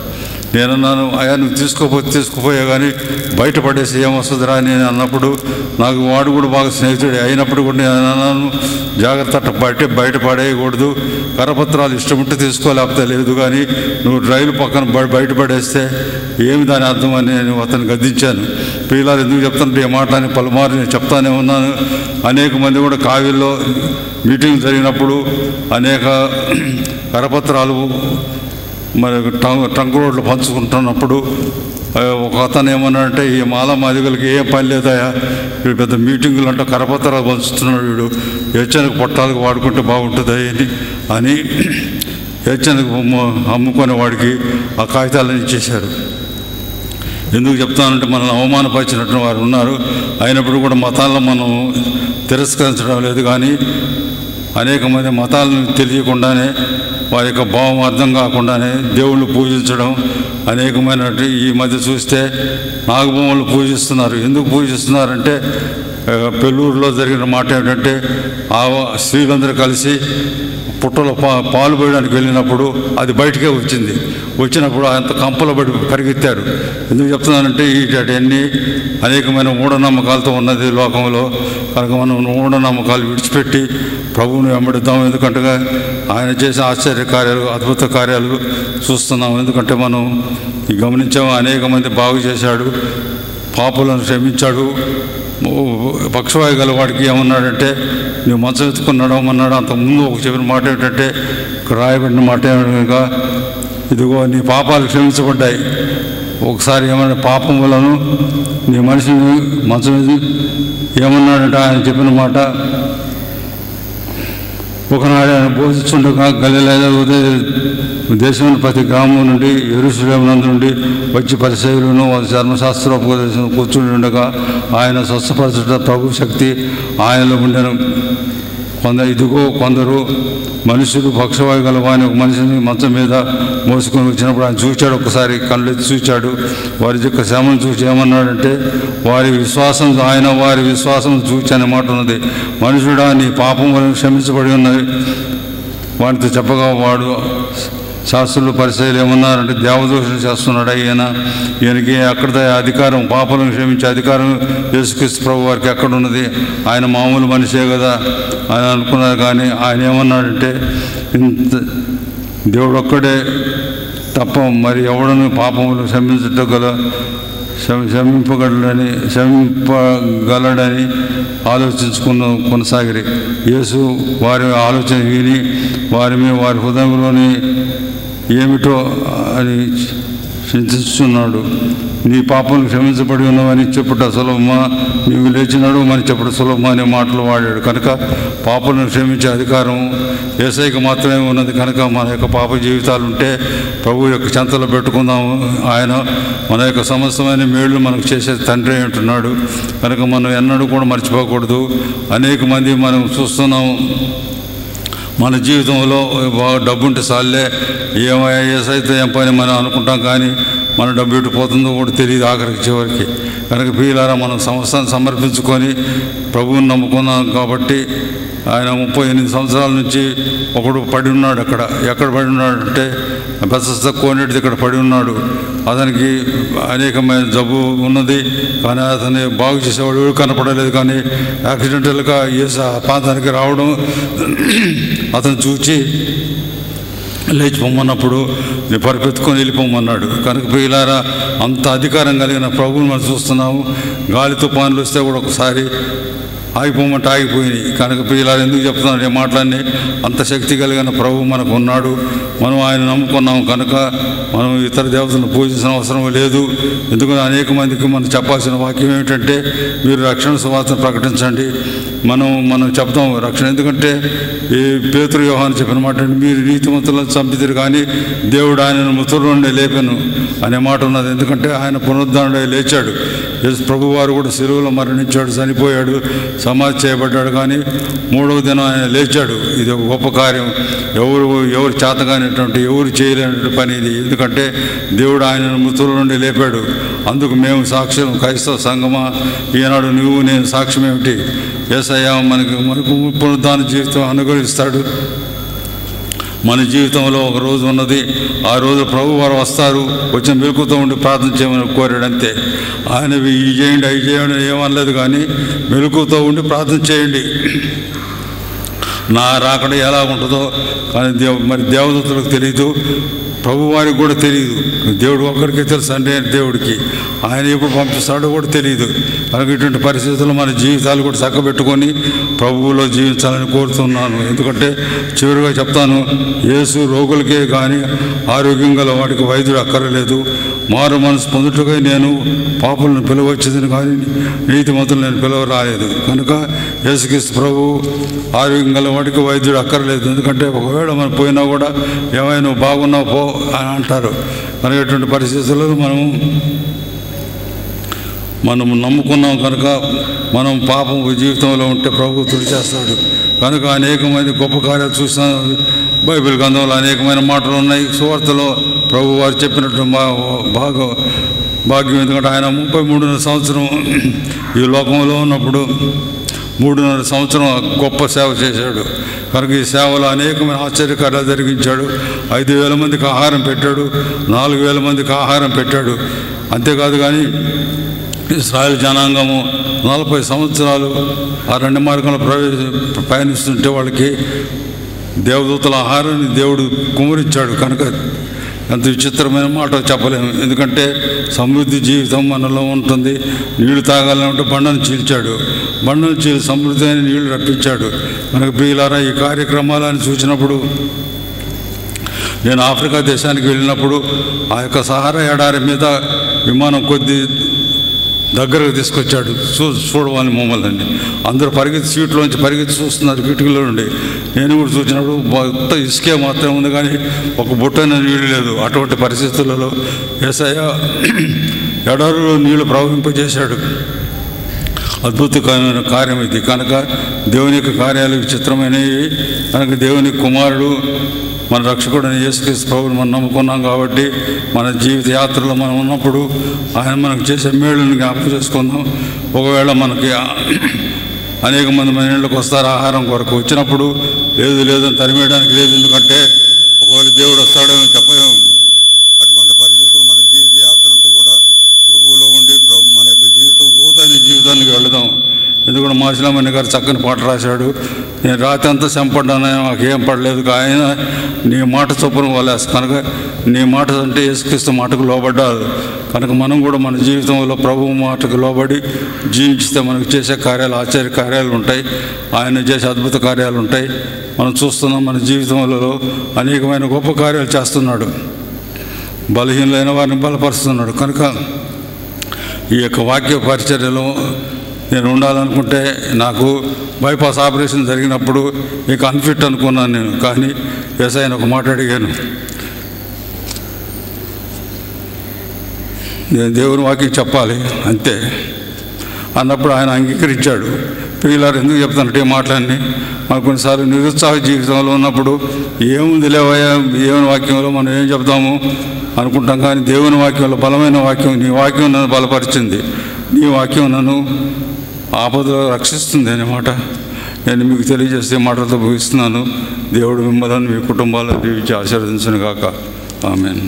Speaker 4: నేనన్నాను అయ్యా నువ్వు తీసుకోపోతే తీసుకుపోయా కానీ బయట పడేసి ఏమొస్తుందిరా అని నేను అన్నప్పుడు నాకు వాడు కూడా బాగా స్నేహితుడే అయినప్పుడు కూడా నేను అన్నాను జాగ్రత్త అట్ట బయట బయట పడేయకూడదు కరపత్రాలు ఇష్టం ఉంటే తీసుకో లేకపోతే లేదు కానీ నువ్వు రైలు పక్కన బ- బయట పడేస్తే ఏమి దాని అర్థం అని నేను అతను గద్దించాను పిల్లలు ఎందుకు చెప్తుంటే ఈ మాట అని పలుమారు నేను చెప్తానే ఉన్నాను అనేక మంది కూడా కావిల్లో మీటింగ్ జరిగినప్పుడు అనేక కరపత్రాలు మరి టంగ్ ట్రంక్ రోడ్లు పంచుకుంటున్నప్పుడు ఆ, ఒక అతను ఏమన్నాడంటే ఈ మాల మాదిగలకి ఏం పని లేదయా వీడు పెద్ద మీటింగులు అంటే కరపత్రాలు పంచుతున్నాడు వీడు హెచ్చరిక పొట్టాలకు వాడుకుంటే బాగుంటుంది అని అని హెచ్చరిక అమ్ముకునే వాడికి ఆ కాగితాలను ఇచ్చేశారు ఎందుకు చెప్తానంటే మనల్ని అవమానపరిచినట్టు వారు ఉన్నారు అయినప్పుడు కూడా మతాలను మనం తిరస్కరించడం లేదు కానీ అనేక మంది మతాలను తెలియకుండానే వారి యొక్క భావం అర్థం కాకుండానే దేవుళ్ళు పూజించడం అనేకమైన ఈ మధ్య చూస్తే నాగబొమ్మలు పూజిస్తున్నారు ఎందుకు పూజిస్తున్నారంటే ఆ, పెళ్ళూరులో జరిగిన మాట ఏమిటంటే ఆ స్త్రీలందరూ కలిసి పుట్టలో పా పాలు పోయడానికి వెళ్ళినప్పుడు అది బయటికే వచ్చింది వచ్చినప్పుడు అంత కంపలో పడి పరిగెత్తారు ఎందుకు చెప్తున్నానంటే వీటన్ని అనేకమైన మూఢనమ్మకాలతో ఉన్నది లోకంలో కనుక మనం మూఢనమ్మకాలు విడిచిపెట్టి ప్రభువుని వెంబడిద్దాం ఎందుకంటే ఆయన చేసే ఆశ్చర్య కార్యాలు అద్భుత కార్యాలు చూస్తున్నాం ఎందుకంటే మనం ఈ గమనించాము అనేక మంది బాగు చేశాడు పాపులను క్షమించాడు పక్షవాయు గల వాడికి ఏమన్నాడంటే నువ్వు మంచం ఎత్తుకున్నాడు అన్నాడు అంతకుముందు ఒక చెప్పిన మాట ఏంటంటే ఇక్కడ రాయబడిన మాట ఏమనగా ఇదిగో నీ పాపాలు క్షమించబడ్డాయి ఒకసారి ఏమన్నా పాపం వలను నీ మనిషిని మంచం మీద ఏమన్నాడంటే ఆయన చెప్పిన మాట ఒకనాడు ఆయన బోధిస్తుండగా గలిలేద ఉదయ దేశంలో ప్రతి గ్రామం నుండి ఎరుసలేం నందు నుండి వచ్చి పరిచయులను ధర్మశాస్త్రోపదేశం కూర్చుని ఉండగా ఆయన స్వస్థపరచుట ప్రభు శక్తి ఆయనలో ఉండను కొంద ఇదిగో కొందరు మనుషులు పక్షవాయు గల వాని ఒక మనిషిని మంచం మీద మోసుకొని వచ్చినప్పుడు ఆయన చూచాడు ఒకసారి కళ్ళెత్తి చూచాడు వారి యొక్క శ్రమను చూసి ఏమన్నాడంటే వారి విశ్వాసం ఆయన వారి విశ్వాసం చూచి అనే మాట ఉన్నది మనుషుడా నీ పాపం వలన క్షమించబడి ఉన్నది వాడితో చెప్పగా వాడు శాస్త్రులు పరిచయాలు ఏమన్నారంటే దేవదోషణ చేస్తున్నాడు ఈయన ఈయనకి అక్కడ అధికారం పాపలను క్షమించే అధికారం యేసుక్రీస్తు ప్రభు వారికి ఎక్కడ ఉన్నది ఆయన మామూలు మనిషే కదా ఆయన అనుకున్నారు కానీ ఆయన ఏమన్నాడంటే ఇంత దేవుడు ఒక్కడే తప్ప మరి ఎవడను పాపములు క్షమించట గల క్షమ క్షమింపగలడని క్షమింపగలడని ఆలోచించుకున్న కొనసాగిరి యేసు వారి ఆలోచన విని వారి మీద వారి హృదయంలోని ఏమిటో అని చింతిస్తున్నాడు నీ పాపం క్షమించబడి ఉన్నవని చెప్పుట సులభమా నీవు లేచినాడు అని చెప్పుట సులభమా అనే మాటలు వాడాడు కనుక పాపలను క్షమించే అధికారం ఏసైకి మాత్రమే ఉన్నది కనుక మన యొక్క పాప జీవితాలు ఉంటే ప్రభు యొక్క చెంతలో పెట్టుకుందాము ఆయన మన యొక్క సమస్తమైన మేళ్ళు మనకు చేసే తండ్రి అంటున్నాడు కనుక మనం ఎన్నడూ కూడా మర్చిపోకూడదు అనేక మంది మనం చూస్తున్నాము మన జీవితంలో బాగా డబ్బు ఉంటే సార్లే ఏమయ్యా ఏసైతే ఏం పని మనం అనుకుంటాం కానీ మన డబ్బు ఎటు పోతుందో కూడా తెలియదు ఆఖరికి చివరికి కనుక పీలారా మనం సంస్థను సమర్పించుకొని ప్రభువుని నమ్ముకున్నాం కాబట్టి ఆయన ముప్పై ఎనిమిది సంవత్సరాల నుంచి ఒకడు పడి ఉన్నాడు అక్కడ ఎక్కడ పడి ఉన్నాడు అంటే బెస్త కోనేటిది ఇక్కడ పడి ఉన్నాడు అతనికి అనేకమైన జబ్బు ఉన్నది కానీ అతన్ని బాగు చేసేవాడు ఎవరు కనపడలేదు కానీ యాక్సిడెంటల్గా ఏ ప్రాంతానికి రావడం అతను చూచి లేచిపోమన్నప్పుడు నేను పరిపెత్తుకొని వెళ్ళిపోమన్నాడు కనుక పిల్లారా అంత అధికారం కలిగిన ప్రభువుని మనం చూస్తున్నాము గాలి తుఫానులు వస్తే కూడా ఒకసారి ఆగిపోమంటే ఆగిపోయినాయి కనుక పిల్లలు ఎందుకు చెప్తున్నాడు ఈ మాటలన్నీ అంత శక్తి కలిగిన ప్రభు మనకు ఉన్నాడు మనం ఆయన నమ్ముకున్నాం కనుక మనం ఇతర దేవతలను పూజించిన అవసరం లేదు ఎందుకంటే అనేక మందికి మనం చెప్పాల్సిన వాక్యం ఏమిటంటే మీరు రక్షణ సువార్తను ప్రకటించండి మనం మనం చెప్తాం రక్షణ ఎందుకంటే ఈ పేతురు యోహాను చెప్పిన మాట అంటే మీరు నీతిమంతులను చంపిదిరు కానీ దేవుడు ఆయనను మృతుల నుండి లేపాను అనే మాట ఉన్నది ఎందుకంటే ఆయన పునరుద్ధరణ లేచాడు యేసు ప్రభు వారు కూడా సెలువులో మరణించాడు చనిపోయాడు సమాధి చేయబడ్డాడు కానీ మూడవ దినం ఆయన లేచాడు ఇది ఒక గొప్ప కార్యం ఎవరు ఎవరు చేతగానేటువంటి ఎవరు చేయలేనటువంటి పని ఇది ఎందుకంటే దేవుడు ఆయనను మృతుల నుండి లేపాడు అందుకు మేము సాక్ష్యం క్రైస్తవ సంగమా ఈనాడు నువ్వు నేను సాక్ష్యం ఏమిటి ఏసయ్య మనకు మనకు పునరుద్ధాన జీవితం అనుగ్రహిస్తాడు మన జీవితంలో ఒక రోజు ఉన్నది ఆ రోజు ప్రభు వారు వస్తారు వచ్చిన మెలుకుతో ఉండి ప్రార్థన చేయమని కోరాడు అంతే ఆయన ఇవి చేయండి అవి చేయండి అని ఏమనలేదు కానీ మెలుకుతో ఉండి ప్రార్థన చేయండి నా రాకడ ఎలా ఉంటుందో కానీ దేవ మరి దేవదూతలకు తెలియదు ప్రభు వారికి కూడా తెలియదు దేవుడు ఒక్కడికే తెలుసు అంటే దేవుడికి ఆయన ఎప్పుడు పంపిస్తాడో కూడా తెలియదు మనకి ఇటువంటి పరిస్థితుల్లో మన జీవితాలు కూడా చక్కబెట్టుకొని ప్రభువులో జీవించాలని కోరుతున్నాను ఎందుకంటే చివరిగా చెప్తాను యేసు రోగులకే కానీ ఆరోగ్యం గల వాడికి వైద్యుడు అక్కర్లేదు మారు మనసు పొందుటగా నేను పాపులను పిలవచ్చేదని కానీ నీతిమంతులు నేను పిలవ రాలేదు కనుక యేసుక్రీస్తు ప్రభు ఆరోగ్యం గల వాడికి వైద్యుడు అక్కర్లేదు ఎందుకంటే ఒకవేళ మనం పోయినా కూడా ఏమైనా నువ్వు బాగున్నావు పో అని అంటారు మరి ఇటువంటి పరిస్థితుల్లో మనం మనం నమ్ముకున్నాం కనుక మనం పాపం జీవితంలో ఉంటే ప్రభు తుడిచేస్తాడు కనుక అనేకమైన గొప్ప కార్యాలు చూసిన బైబిల్ గ్రంథంలో అనేకమైన మాటలు ఉన్నాయి సువార్తలో ప్రభు వారు చెప్పినట్టు మా బాగా భాగ్యం ఎందుకంటే ఆయన ముప్పై మూడున్నర సంవత్సరం ఈ లోకంలో ఉన్నప్పుడు మూడున్నర సంవత్సరం గొప్ప సేవ చేశాడు కనుక ఈ సేవలో అనేకమైన ఆశ్చర్యకార్యాలు జరిగించాడు ఐదు వేల మందికి ఆహారం పెట్టాడు నాలుగు వేల మందికి ఆహారం పెట్టాడు అంతేకాదు కానీ ఇస్రాయల్ జనాంగము నలభై సంవత్సరాలు ఆ రెండు మార్గంలో ప్రవేశ పయనిస్తుంటే వాళ్ళకి దేవదూతల ఆహారాన్ని దేవుడు కుమరించాడు కనుక ఎంత విచిత్రమైన మాట చెప్పలేము ఎందుకంటే సమృద్ధి జీవితం మనలో ఉంటుంది నీళ్లు తాగాలంటే బండను చీల్చాడు బండను చీల్చి సమృద్ధి అయిన నీళ్లు రప్పించాడు మనకు ప్రియులారా ఈ కార్యక్రమాలను చూసినప్పుడు నేను ఆఫ్రికా దేశానికి వెళ్ళినప్పుడు ఆ యొక్క సహారా ఎడారి మీద విమానం కొద్ది దగ్గరకు తీసుకొచ్చాడు చూ చూడమని మమ్మల్ని అందరూ పరిగెత్తి సీట్లోంచి పరిగెత్తి చూస్తున్నారు కిటికీలో నుండి నేను కూడా చూసినప్పుడు మొత్తం ఇసుకే మాత్రం ఉంది కానీ ఒక బుట్టైన నీళ్ళు లేదు అటువంటి పరిస్థితులలో ఏసయ్య ఎడారిలో నీళ్లు ప్రవహింపజేశాడు అద్భుతమైన కార్యం ఇది కనుక దేవుని యొక్క కార్యాలు విచిత్రమైనవి కనుక దేవుని కుమారుడు మన రక్షకుడైన యేసుక్రీస్తు ప్రభుని మనం నమ్ముకున్నాం కాబట్టి మన జీవిత యాత్రలో మనం ఉన్నప్పుడు ఆయన మనకు చేసే మేళ్ళని జ్ఞాపకం చేసుకుందాం ఒకవేళ మనకి అనేక మంది మన ఇళ్ళకి వస్తారు ఆహారం కొరకు వచ్చినప్పుడు లేదు లేదని తరిమేయడానికి లేదు ఎందుకంటే ఒకవేళ దేవుడు వస్తాడని చెప్పలేము అటువంటి పరిస్థితులు మన జీవిత యాత్ర అంతా కూడా ప్రభువులో ఉండి ప్రభు మన యొక్క జీవితం లోతైన జీవితానికి వెళదాం ఎందుకంటే మాసిలామణి గారు చక్కని పాట రాశాడు నేను రాత్రి అంతా చంపడ్డాను నాకు ఏం పడలేదు ఆయన నీ మాట చొప్పున వలేస్ కనుక నీ మాట అంటే యేసుక్రీస్తు మాటకు లోబడ్డారు కనుక మనం కూడా మన జీవితంలో ప్రభు మాటకు లోబడి జీవించితే మనకు చేసే కార్యాలు ఆశ్చర్య కార్యాలు ఉంటాయి ఆయన చేసే అద్భుత కార్యాలు ఉంటాయి మనం చూస్తున్నాం మన జీవితంలో అనేకమైన గొప్ప కార్యాలు చేస్తున్నాడు బలహీనులైన వారిని బలపరుస్తున్నాడు కనుక ఈ యొక్క వాక్య పరిచర్యలో నేను ఉండాలనుకుంటే నాకు బైపాస్ ఆపరేషన్ జరిగినప్పుడు ఇక అన్ఫిట్ అనుకున్నాను నేను కానీ వ్యవసాయం ఒక మాట అడిగాను నేను దేవుని వాక్యం చెప్పాలి అంతే అన్నప్పుడు ఆయన అంగీకరించాడు పిల్లలు ఎందుకు చెప్తానంటే ఈ మాటలన్నీ మనకు కొన్నిసార్లు నిరుత్సాహ జీవితంలో ఉన్నప్పుడు ఏముంది లేవయ్యా దేవుని వాక్యంలో మనం ఏం చెప్తాము అనుకుంటాం కానీ దేవుని వాక్యంలో బలమైన వాక్యం నీ వాక్యం నన్ను బలపరిచింది నీ వాక్యం నన్ను ఆపదలో రక్షిస్తుంది అన్నమాట నేను మీకు తెలియజేస్తే మాటలతో భవిస్తున్నాను దేవుడు మిమ్మల్ని మీ కుటుంబాలను దీవించి ఆశీర్వదించను గాక ఆమెన్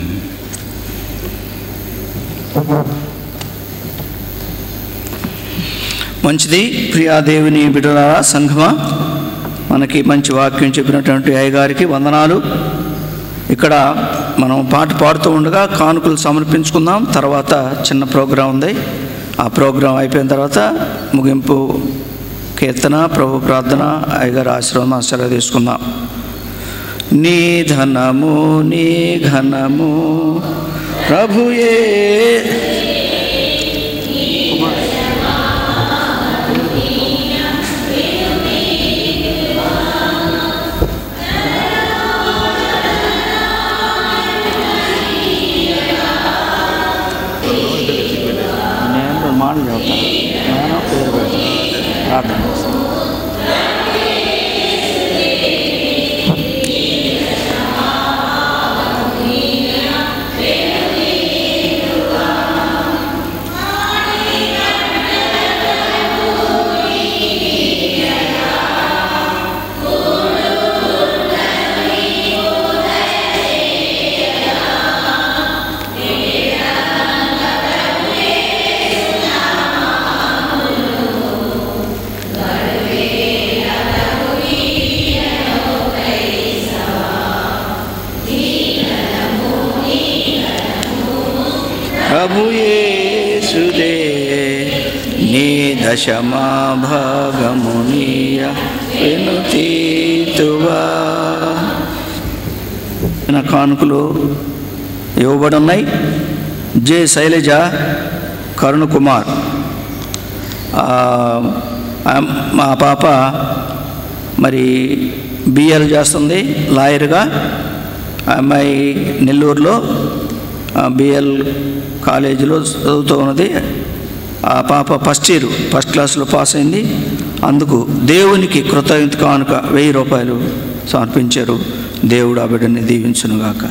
Speaker 3: మంచిది ప్రియా దేవుని బిడ్డలారా సంఘమా మనకి మంచి వాక్యం చెప్పినటువంటి అయ్యగారికి వందనాలు ఇక్కడ మనం పాట పాడుతూ ఉండగా కానుకలు సమర్పించుకుందాం తర్వాత చిన్న ప్రోగ్రాం ఉంది ఆ ప్రోగ్రాం అయిపోయిన తర్వాత ముగింపు కీర్తన ప్రభు ప్రార్థన అయ్యగారి ఆశీర్వాదం ఆశ్చర్య తీసుకుందాం నీ ధనము నీ ఘనము ప్రభుయే నేను రెండు మాటలు చెబుతాను నేను పేరు పెడతాను ప్రార్థన చేస్తాను దశమా భాగమునీయ వినుతీతువా నా కానుకలు ఇవ్వబడి ఉన్నాయి జె శైలజ కరుణ్ కుమార్ ఆ, ఆ, మా పాప మరి బిఎల్ చేస్తుంది లాయర్గా ఆ అమ్మాయి నెల్లూరులో బిఎల్ కాలేజీలో చదువుతూ ఉన్నది ఆ పాప ఫస్ట్ ఇయర్ ఫస్ట్ క్లాస్లో పాస్ అయింది అందుకు దేవునికి కృతజ్ఞత కానుక వెయ్యి రూపాయలు సమర్పించారు దేవుడు ఆ బిడ్డని దీవించునుగాక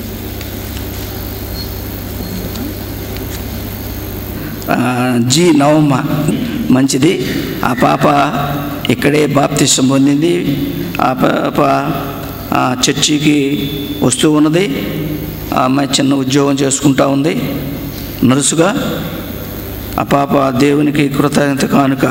Speaker 3: ఆ, జి నవమ్మ మంచిది ఆ పాప ఇక్కడే బాప్తిష్టం పొందింది ఆ పాప ఆ చర్చికి వస్తూ ఉన్నది ఆ అమ్మాయి చిన్న ఉద్యోగం చేసుకుంటా ఉంది నర్సుగా ఆ పాప దేవునికి కృతజ్ఞత కానుక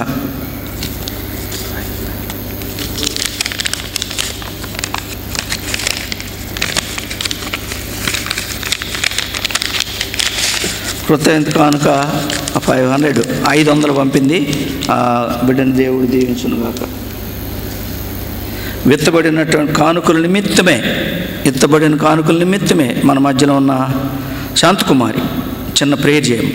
Speaker 3: కృతజ్ఞత కానుక ఫైవ్ హండ్రెడ్ ఐదు వందలు పంపింది ఆ బిడ్డని దేవుడు దీవించును గాక విత్తబడినటువంటి కానుకల నిమిత్తమే విత్తబడిన కానుకల నిమిత్తమే మన మధ్యలో ఉన్న శాంతకుమారి చిన్న ప్రేయర్ చేయం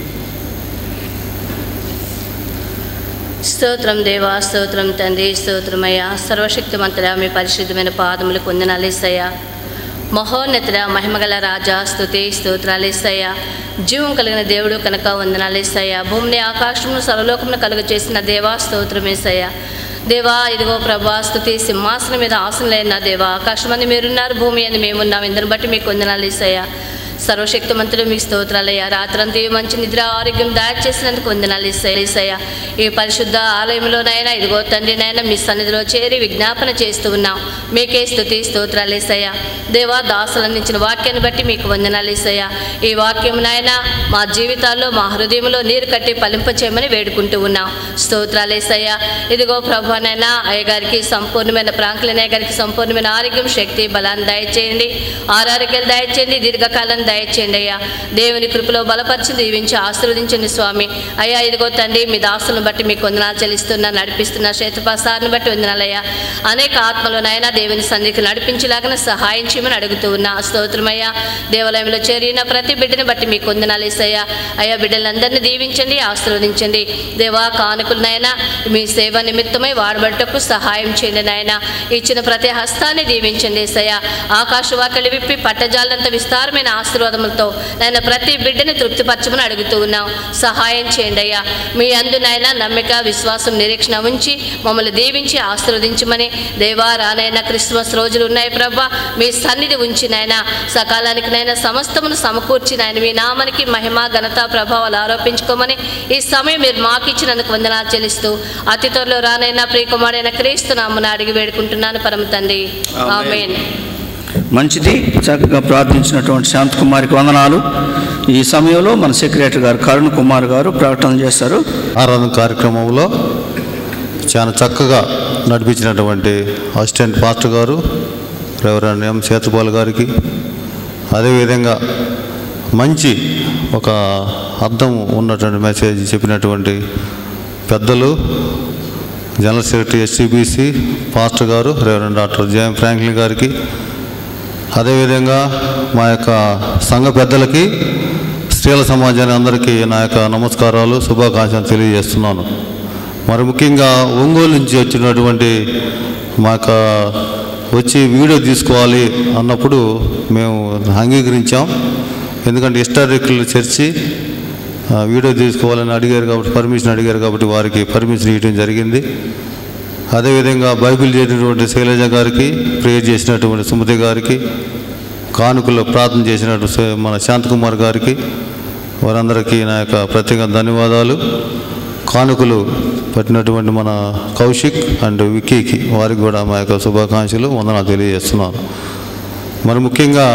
Speaker 6: స్తోత్రం దేవా స్తోత్రం తండ్రి స్తోత్రమయ్యా సర్వశక్తిమంతుడా మీ పరిశుద్ధమైన పాదములు పొందినాలేసయ్యా మహోన్నతుడ మహిమగల రాజా స్తుతి స్తోత్రాలేసయ్యా జీవం కలిగిన దేవుడు కనుక వందనాలేసయ్యా భూమిని ఆకాశమును సర్వలోకమును కలుగ చేసిన దేవా స్తోత్రమేసయ్యా దేవా ఇదిగో ప్రభా స్తుతి సింహాసనం మీద ఆసనలైన దేవా ఆకాశమంది మీరున్నారు భూమి అని మేమున్నాం ఇందుని బట్టి మీకు వందనాలేసయ్యా సర్వశక్తిమంతుడు మీకు స్తోత్రాలయ్యా రాత్రంతా ఈ మంచి నిద్ర ఆరోగ్యం దాడి చేసినందుకు వందనాలు ఇస్తాయ్యా ఈ పరిశుద్ధ ఆలయంలోనైనా ఇదిగో తండ్రి నైనా మీ సన్నిధిలో చేరి విజ్ఞాపన చేస్తూ ఉన్నాం మీకే స్తుతి స్తోత్రాలు ఇస్తాయా దేవా దాసులు అందించిన వాక్యాన్ని బట్టి మీకు వందనాలు ఇస్తాయా ఈ వాక్యం నాయనా మా జీవితాల్లో మా హృదయంలో నీరు కట్టి ఫలింపచేయమని వేడుకుంటూ ఉన్నాం స్తోత్రాలు ఇస్తాయా ఇదిగో ప్రభు నైనా అయ్యగారికి సంపూర్ణమైన ప్రాంకులనే గారికి సంపూర్ణమైన ఆరోగ్యం శక్తి బలాన్ని దయచేయండి ఆరోగ్యాలు దయచేయండి దీర్ఘకాలం దయచేయండి అయ్యా దేవుని కృపలో బలపరిచి దీవించి ఆశీర్వదించండి స్వామి అయ్యా ఇదిగో తండ్రి మీ దాసులను బట్టి మీకు వందనాలు చెల్లిస్తున్నా నడిపిస్తున్న క్షేత్రప్రసారాన్ని బట్టి వందనాలయ్యా అనేక ఆత్మలు నాయన దేవుని సంధికి నడిపించేలాగా సహాయం చేయమని అడుగుతూ ఉన్నా స్తోత్రమయ్యా దేవాలయంలో చేరిన ప్రతి బిడ్డని బట్టి మీకు వందనాలు ఇస్తాయా అయ్యా బిడ్డలందరినీ దీవించండి ఆశీర్వదించండి దేవా కానుకలు నాయన మీ సేవ నిమిత్తమై వాడబట్టకు సహాయం చేయండి నాయన ఇచ్చిన ప్రతి హస్తాన్ని దీవించండి ఏసయ్యా ఆకాశ వాకలి విప్పి పట్టజాలంత విస్తారమైన ఆశీర్వాదములతో నాయన ప్రతి బిడ్డని తృప్తిపరచమని అడుగుతూ ఉన్నాం సహాయం చేయండి అయ్యా మీ అందు నాయన నమ్మిక విశ్వాసం నిరీక్షణ ఉంచి మమ్మల్ని దీవించి ఆశీర్వదించమని దేవా రానైనా క్రిస్మస్ రోజులు ఉన్నాయి ప్రభా మీ సన్నిధి ఉంచి నాయన సకాలానికి నైనా సమస్తమును సమకూర్చి నాయన మీ నామానికి మహిమ ఘనత ప్రభావాలు ఆరోపించుకోమని ఈ సమయం మీరు మాకు ఇచ్చినందుకు వందనాలు చెల్లిస్తూ అతి త్వరలో రానైనా ప్రియకుమారైన క్రీస్తు నామను అడిగి వేడుకుంటున్నాను పరమ తండ్రి ఆమేన్
Speaker 3: మంచిది చక్కగా ప్రార్థించినటువంటి శాంతకుమారికి వందనాలు ఈ సమయంలో మన సెక్రటరీ గారు కరుణ్ కుమార్ గారు ప్రకటన చేస్తారు
Speaker 7: ఆరాధన కార్యక్రమంలో చాలా చక్కగా నడిపించినటువంటి assistant pastor garu reverend M Sethupal గారికి అదేవిధంగా మంచి ఒక అర్థం ఉన్నటువంటి మెసేజ్ చెప్పినటువంటి పెద్దలు general secretary SCBC pastor garu reverend doctor JM Franklin గారికి అదేవిధంగా మా యొక్క సంఘ పెద్దలకి స్త్రీల సమాజాన్ని అందరికీ నా యొక్క నమస్కారాలు శుభాకాంక్షలు తెలియజేస్తున్నాను మరి ముఖ్యంగా ఒంగోలు నుంచి వచ్చినటువంటి మా యొక్క వచ్చి వీడియో తీసుకోవాలి అన్నప్పుడు మేము అంగీకరించాం ఎందుకంటే హిస్టారికల్ చర్చి ఆ, వీడియో తీసుకోవాలని అడిగారు కాబట్టి పర్మిషన్ అడిగారు కాబట్టి వారికి పర్మిషన్ ఇవ్వడం జరిగింది అదేవిధంగా బైబిల్ చేసినటువంటి శైలజ గారికి ప్రేయర్ చేసినటువంటి సుమతి గారికి కానుకల్లో ప్రార్థన చేసినట్టు సే- మన శాంతకుమార్ గారికి వారందరికీ నా యొక్క ప్రత్యేక ధన్యవాదాలు కానుకలు పెట్టినటువంటి మన కౌశిక్ అండ్ విక్కీకి వారికి కూడా మా యొక్క శుభాకాంక్షలు వందనాలు తెలియజేస్తున్నాను మరి ముఖ్యంగా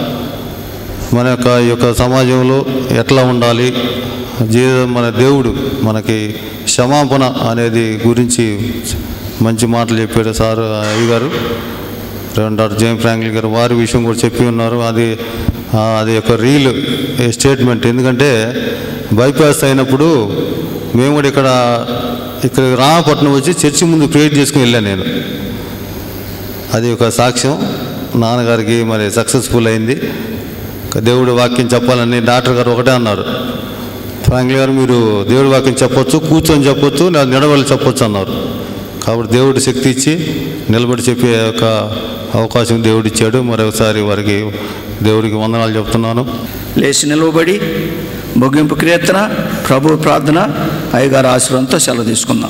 Speaker 7: మన యొక్క ఈ యొక్క సమాజంలో ఎట్లా ఉండాలి జీవితం మన దేవుడు మనకి క్షమాపణ అనేది గురించి మంచి మాటలు చెప్పాడు సార్ అయ్య గారు రెవరెండ్ డాక్టర్ జేమ్ ఫ్రాంక్లీ గారు వారి విషయం కూడా చెప్పి ఉన్నారు అది ఆ, అది ఒక రీల్ స్టేట్మెంట్ ఎందుకంటే బైపాస్ అయినప్పుడు మేము కూడా ఇక్కడ ఇక్కడ రామపట్నం వచ్చి చర్చి ముందు ప్రేయర్ చేసుకుని వెళ్ళాను నేను అది ఒక సాక్ష్యం నాన్నగారికి మరి సక్సెస్ఫుల్ అయింది ఇక దేవుడి వాక్యం చెప్పాలని డాక్టర్ గారు ఒకటే అన్నారు ఫ్రాంక్లీ గారు మీరు దేవుడి వాక్యం చెప్పొచ్చు కూర్చొని చెప్పొచ్చు లేదా నిలబడి చెప్పొచ్చు అన్నారు కాబట్టి దేవుడి శక్తి ఇచ్చి నిలబడి చెప్పే ఒక అవకాశం దేవుడు ఇచ్చాడు మరొకసారి వారికి దేవుడికి వందనాలు చెప్తున్నాను
Speaker 3: లేచి నిలువబడి ముగింపు కీర్తన ప్రభు ప్రార్థన అయ్యగారు ఆశీర్వాదంతో సెలవు తీసుకుందాం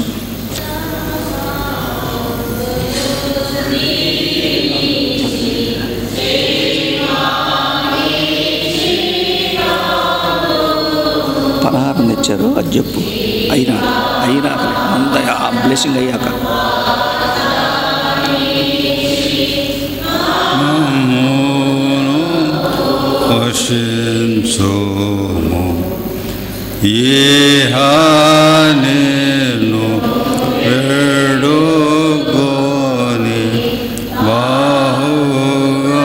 Speaker 3: పలహారం తెచ్చారు అది చెప్పు అయినా అయినా అంత బ్లెస్సింగ్ అయ్యాక
Speaker 4: మమ్మును పోషించుము నేను వేడుకొని బాహుగా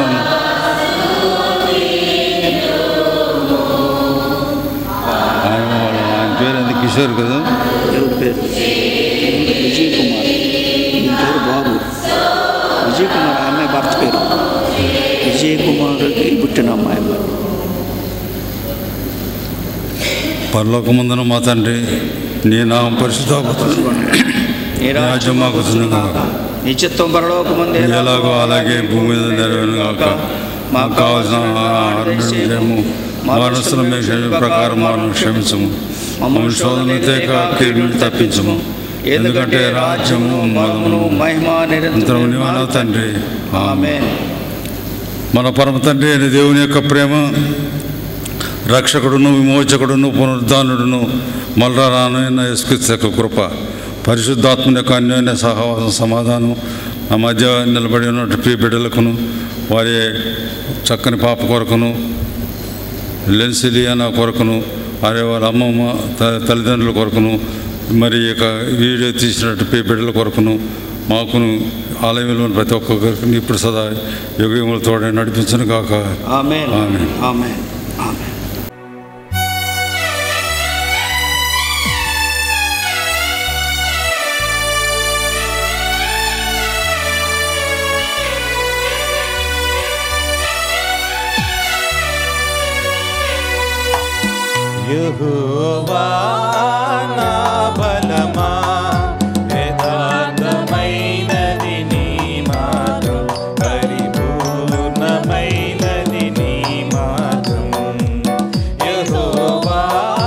Speaker 4: ఆయన వాళ్ళ- ఆయన పేరు ఎంత కిషోర్ కదా
Speaker 3: ఎవరి పేరు విజయ్ కుమార్ ఈయన పేరు బాబు విజయ్ కుమార్ ఆ అమ్మాయి భర్త పేరు విజయ్ కుమార్కి పుట్టిన అమ్మాయి అమ్మాయి
Speaker 4: పరలోకమందున మా తండ్రి నీ నామం పరిశుద్ధ
Speaker 3: నీ
Speaker 4: రాజ్యం మాకు వచ్చినగా
Speaker 3: నీ చిత్తం పరలోకమంది
Speaker 4: ఎలాగో అలాగే భూమి మీద నెరవేరును గాక మాకు కావాల్సిన ఆహారం విజయము మానసుల మీద క్షమించు ప్రకారం మనం క్షమించము మమ్మల్ని శోధన తేక కీడును తప్పించము ఎందుకంటే రాజ్యము మదమును
Speaker 3: మహిమ
Speaker 4: అంతరం
Speaker 3: నిరంతరం
Speaker 4: నీవన తండ్రి
Speaker 3: ఆమె
Speaker 4: మన పరమ తండ్రి అయిన దేవుని యొక్క ప్రేమ రక్షకుడును విమోచకుడును పునరుద్ధానుడును మళ్ళా రానైన యేసుక్రీస్తు యొక్క కృప పరిశుద్ధాత్మ యొక్క అన్యోన్య సహవాసం సమాధానం నా మధ్య నిలబడి ఉన్న ప్రియ బిడ్డలకును వారి చక్కని పాప కొరకును లెన్సిలియానా కొరకును వారి వాళ్ళ అమ్మమ్మ త- తల్లిదండ్రుల కొరకును మరి ఈ యొక్క వీడియో తీసినట్టు ప్రియ బిడ్డల కొరకును మాకును ఆలయంలో ఉన్న ప్రతి ఒక్కరికి ఇప్పుడు సదా యుగములు తోడే నడిపించను కాక
Speaker 3: ఆమె
Speaker 4: ఆమెన్.
Speaker 3: ఆమె ఆమె
Speaker 1: యెహోవా నా బలమా యథార్థమైనది నీ మార్గం పరిపూర్ణమైనది నీ మార్గం యెహోవా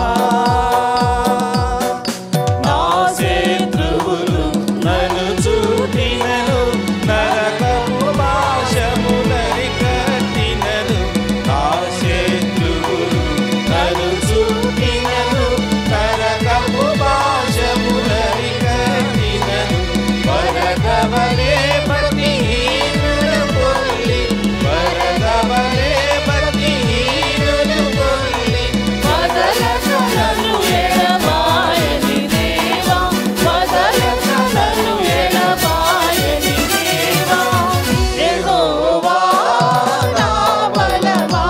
Speaker 1: నా శత్రువులు నన్ను చూటినను నరకము భాషములరికట్టినను నా శత్రువులు నన్ను చూటినను నరకము భాషములరికట్టినను వరదవలే పతిహీనుల పొల్లి వరదవలే పతిహీనుల పొల్లి
Speaker 2: వదలకలను ఎడబాయని దేవా వదలకలను ఎడబాయని దేవా యెహోవా నా బలమా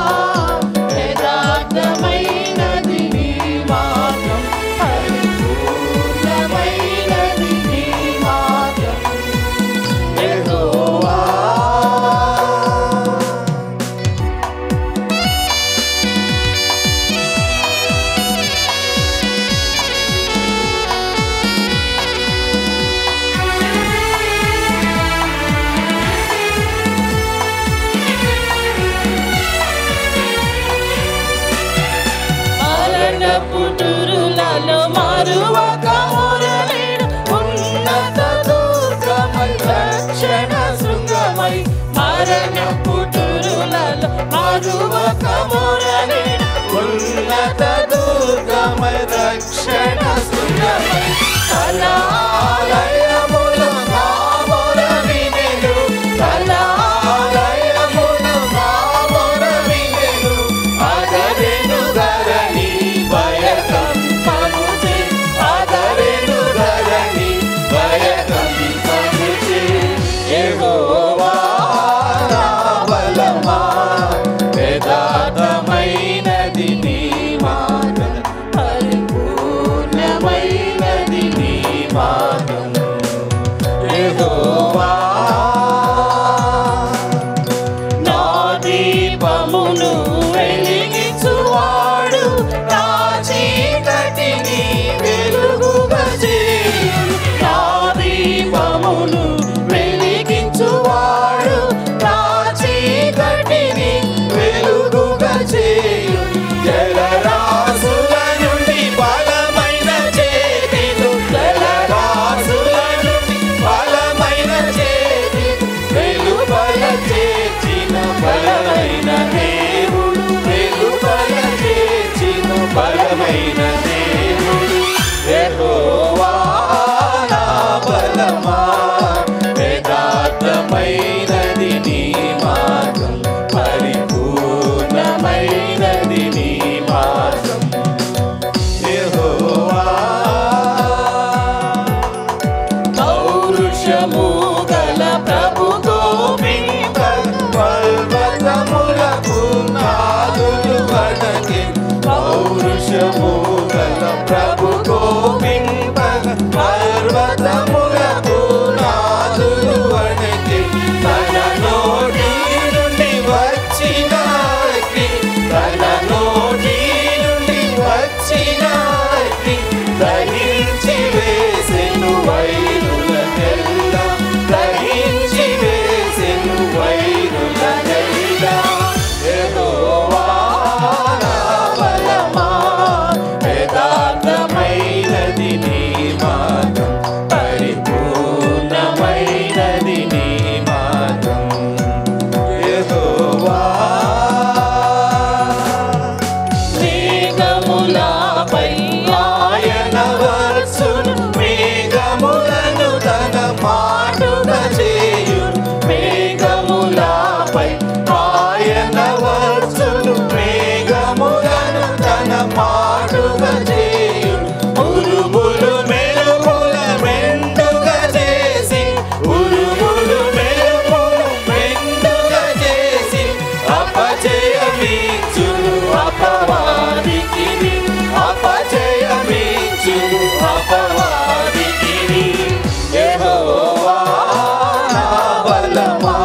Speaker 2: యథార్థమైనది నీ మార్గం పరిపూర్ణమైనది నీ మార్గం యెహోవా మరణ పుటురులలో మరువక మురళిడు ఉన్నత దుర్గమై రక్షణ శృంగమై మరణ పుటురులలో మరువక మురళిడు ఉన్నత దుర్గమై రక్షణ శృంగమై కళాలయములు నా మొర వినెను కళాలయములు నా మొర వినెను అదరెను ధరణి భయకంపనుచి అదరెను ధరణి భయకంపనుచి యెహోవా నా బలమా యథార్థమైనది నీ మార్గం పరిపూర్ణమై పౌరుషము గల ప్రభు గోవింద పర్వతములకు నాదులు వడకి పౌరుషము గల ప్రభు గోవింద పర్వతములకు నాదులు వడకి తన నోటి నుండి వచ్చిన అగ్ని, తన నోటి నుండి వచ్చిన అగ్ని, దహించి వేసెను వైరులకెల్ల దహించి వేసెను వైరులకెల్ల యెహోవా నా బలమా యథార్థమైనది నీ మార్గం పరిపూర్ణమైనది నీ మార్గం యెహోవా మేఘములపై ఆయన వర్షును మేఘములను తన మాటుగా చేయు మేఘములపై ఆయన వర్షును మేఘములను తన మాటుగా చేయు ఉరుములు మెరుపుల మెండుగా చేసి ఉరుములు మెరుపుల మెండుగా చేసి అపజయమీచును అపవాదికి అపజయమీచును అపవాదికి యెహోవా నా బలమా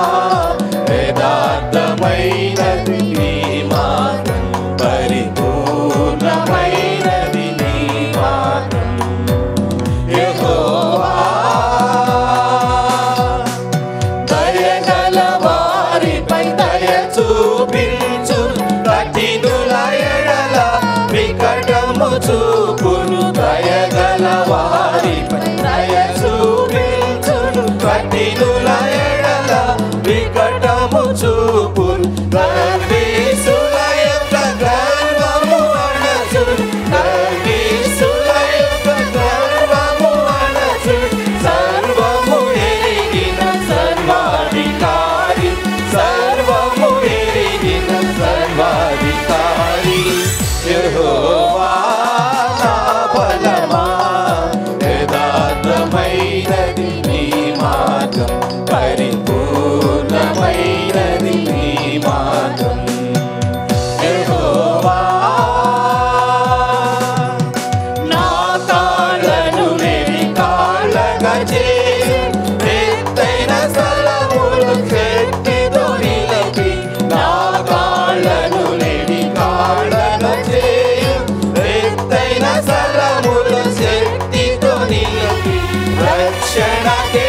Speaker 2: యథార్థమైనది నీ మార్గం పరిపూర్ణమైనది నీ మార్గం యెహోవా దయగల వారిపై దయ చూపించు కఠినుల ఎడల వికటము చూపును దయగల వారిపై దయ చూపించును కఠినుల ఎడల వికటము చూపును గర్వీసుల యొక్క గర్వము అణచు గర్వీసుల యొక్క గర్వము అణచు సర్వము ఎరిగిన సర్వాధికారి సర్వము ఎరిగిన సర్వాధికారి యెహోవా నా బలమా యథార్థమైనది నీ మార్గం పరిపూర్ణమైనది నీ మార్గం యెహోవా నా కాళ్ళను లేని కాళ్ళగా చేసి ఎత్తైన స్థలములు శక్తితో నిలిపి నా కాళ్ళను లేని కాళ్ళగా చేయు ఎత్తైన స్థలములు శక్తితో నిలిపి రక్షణకే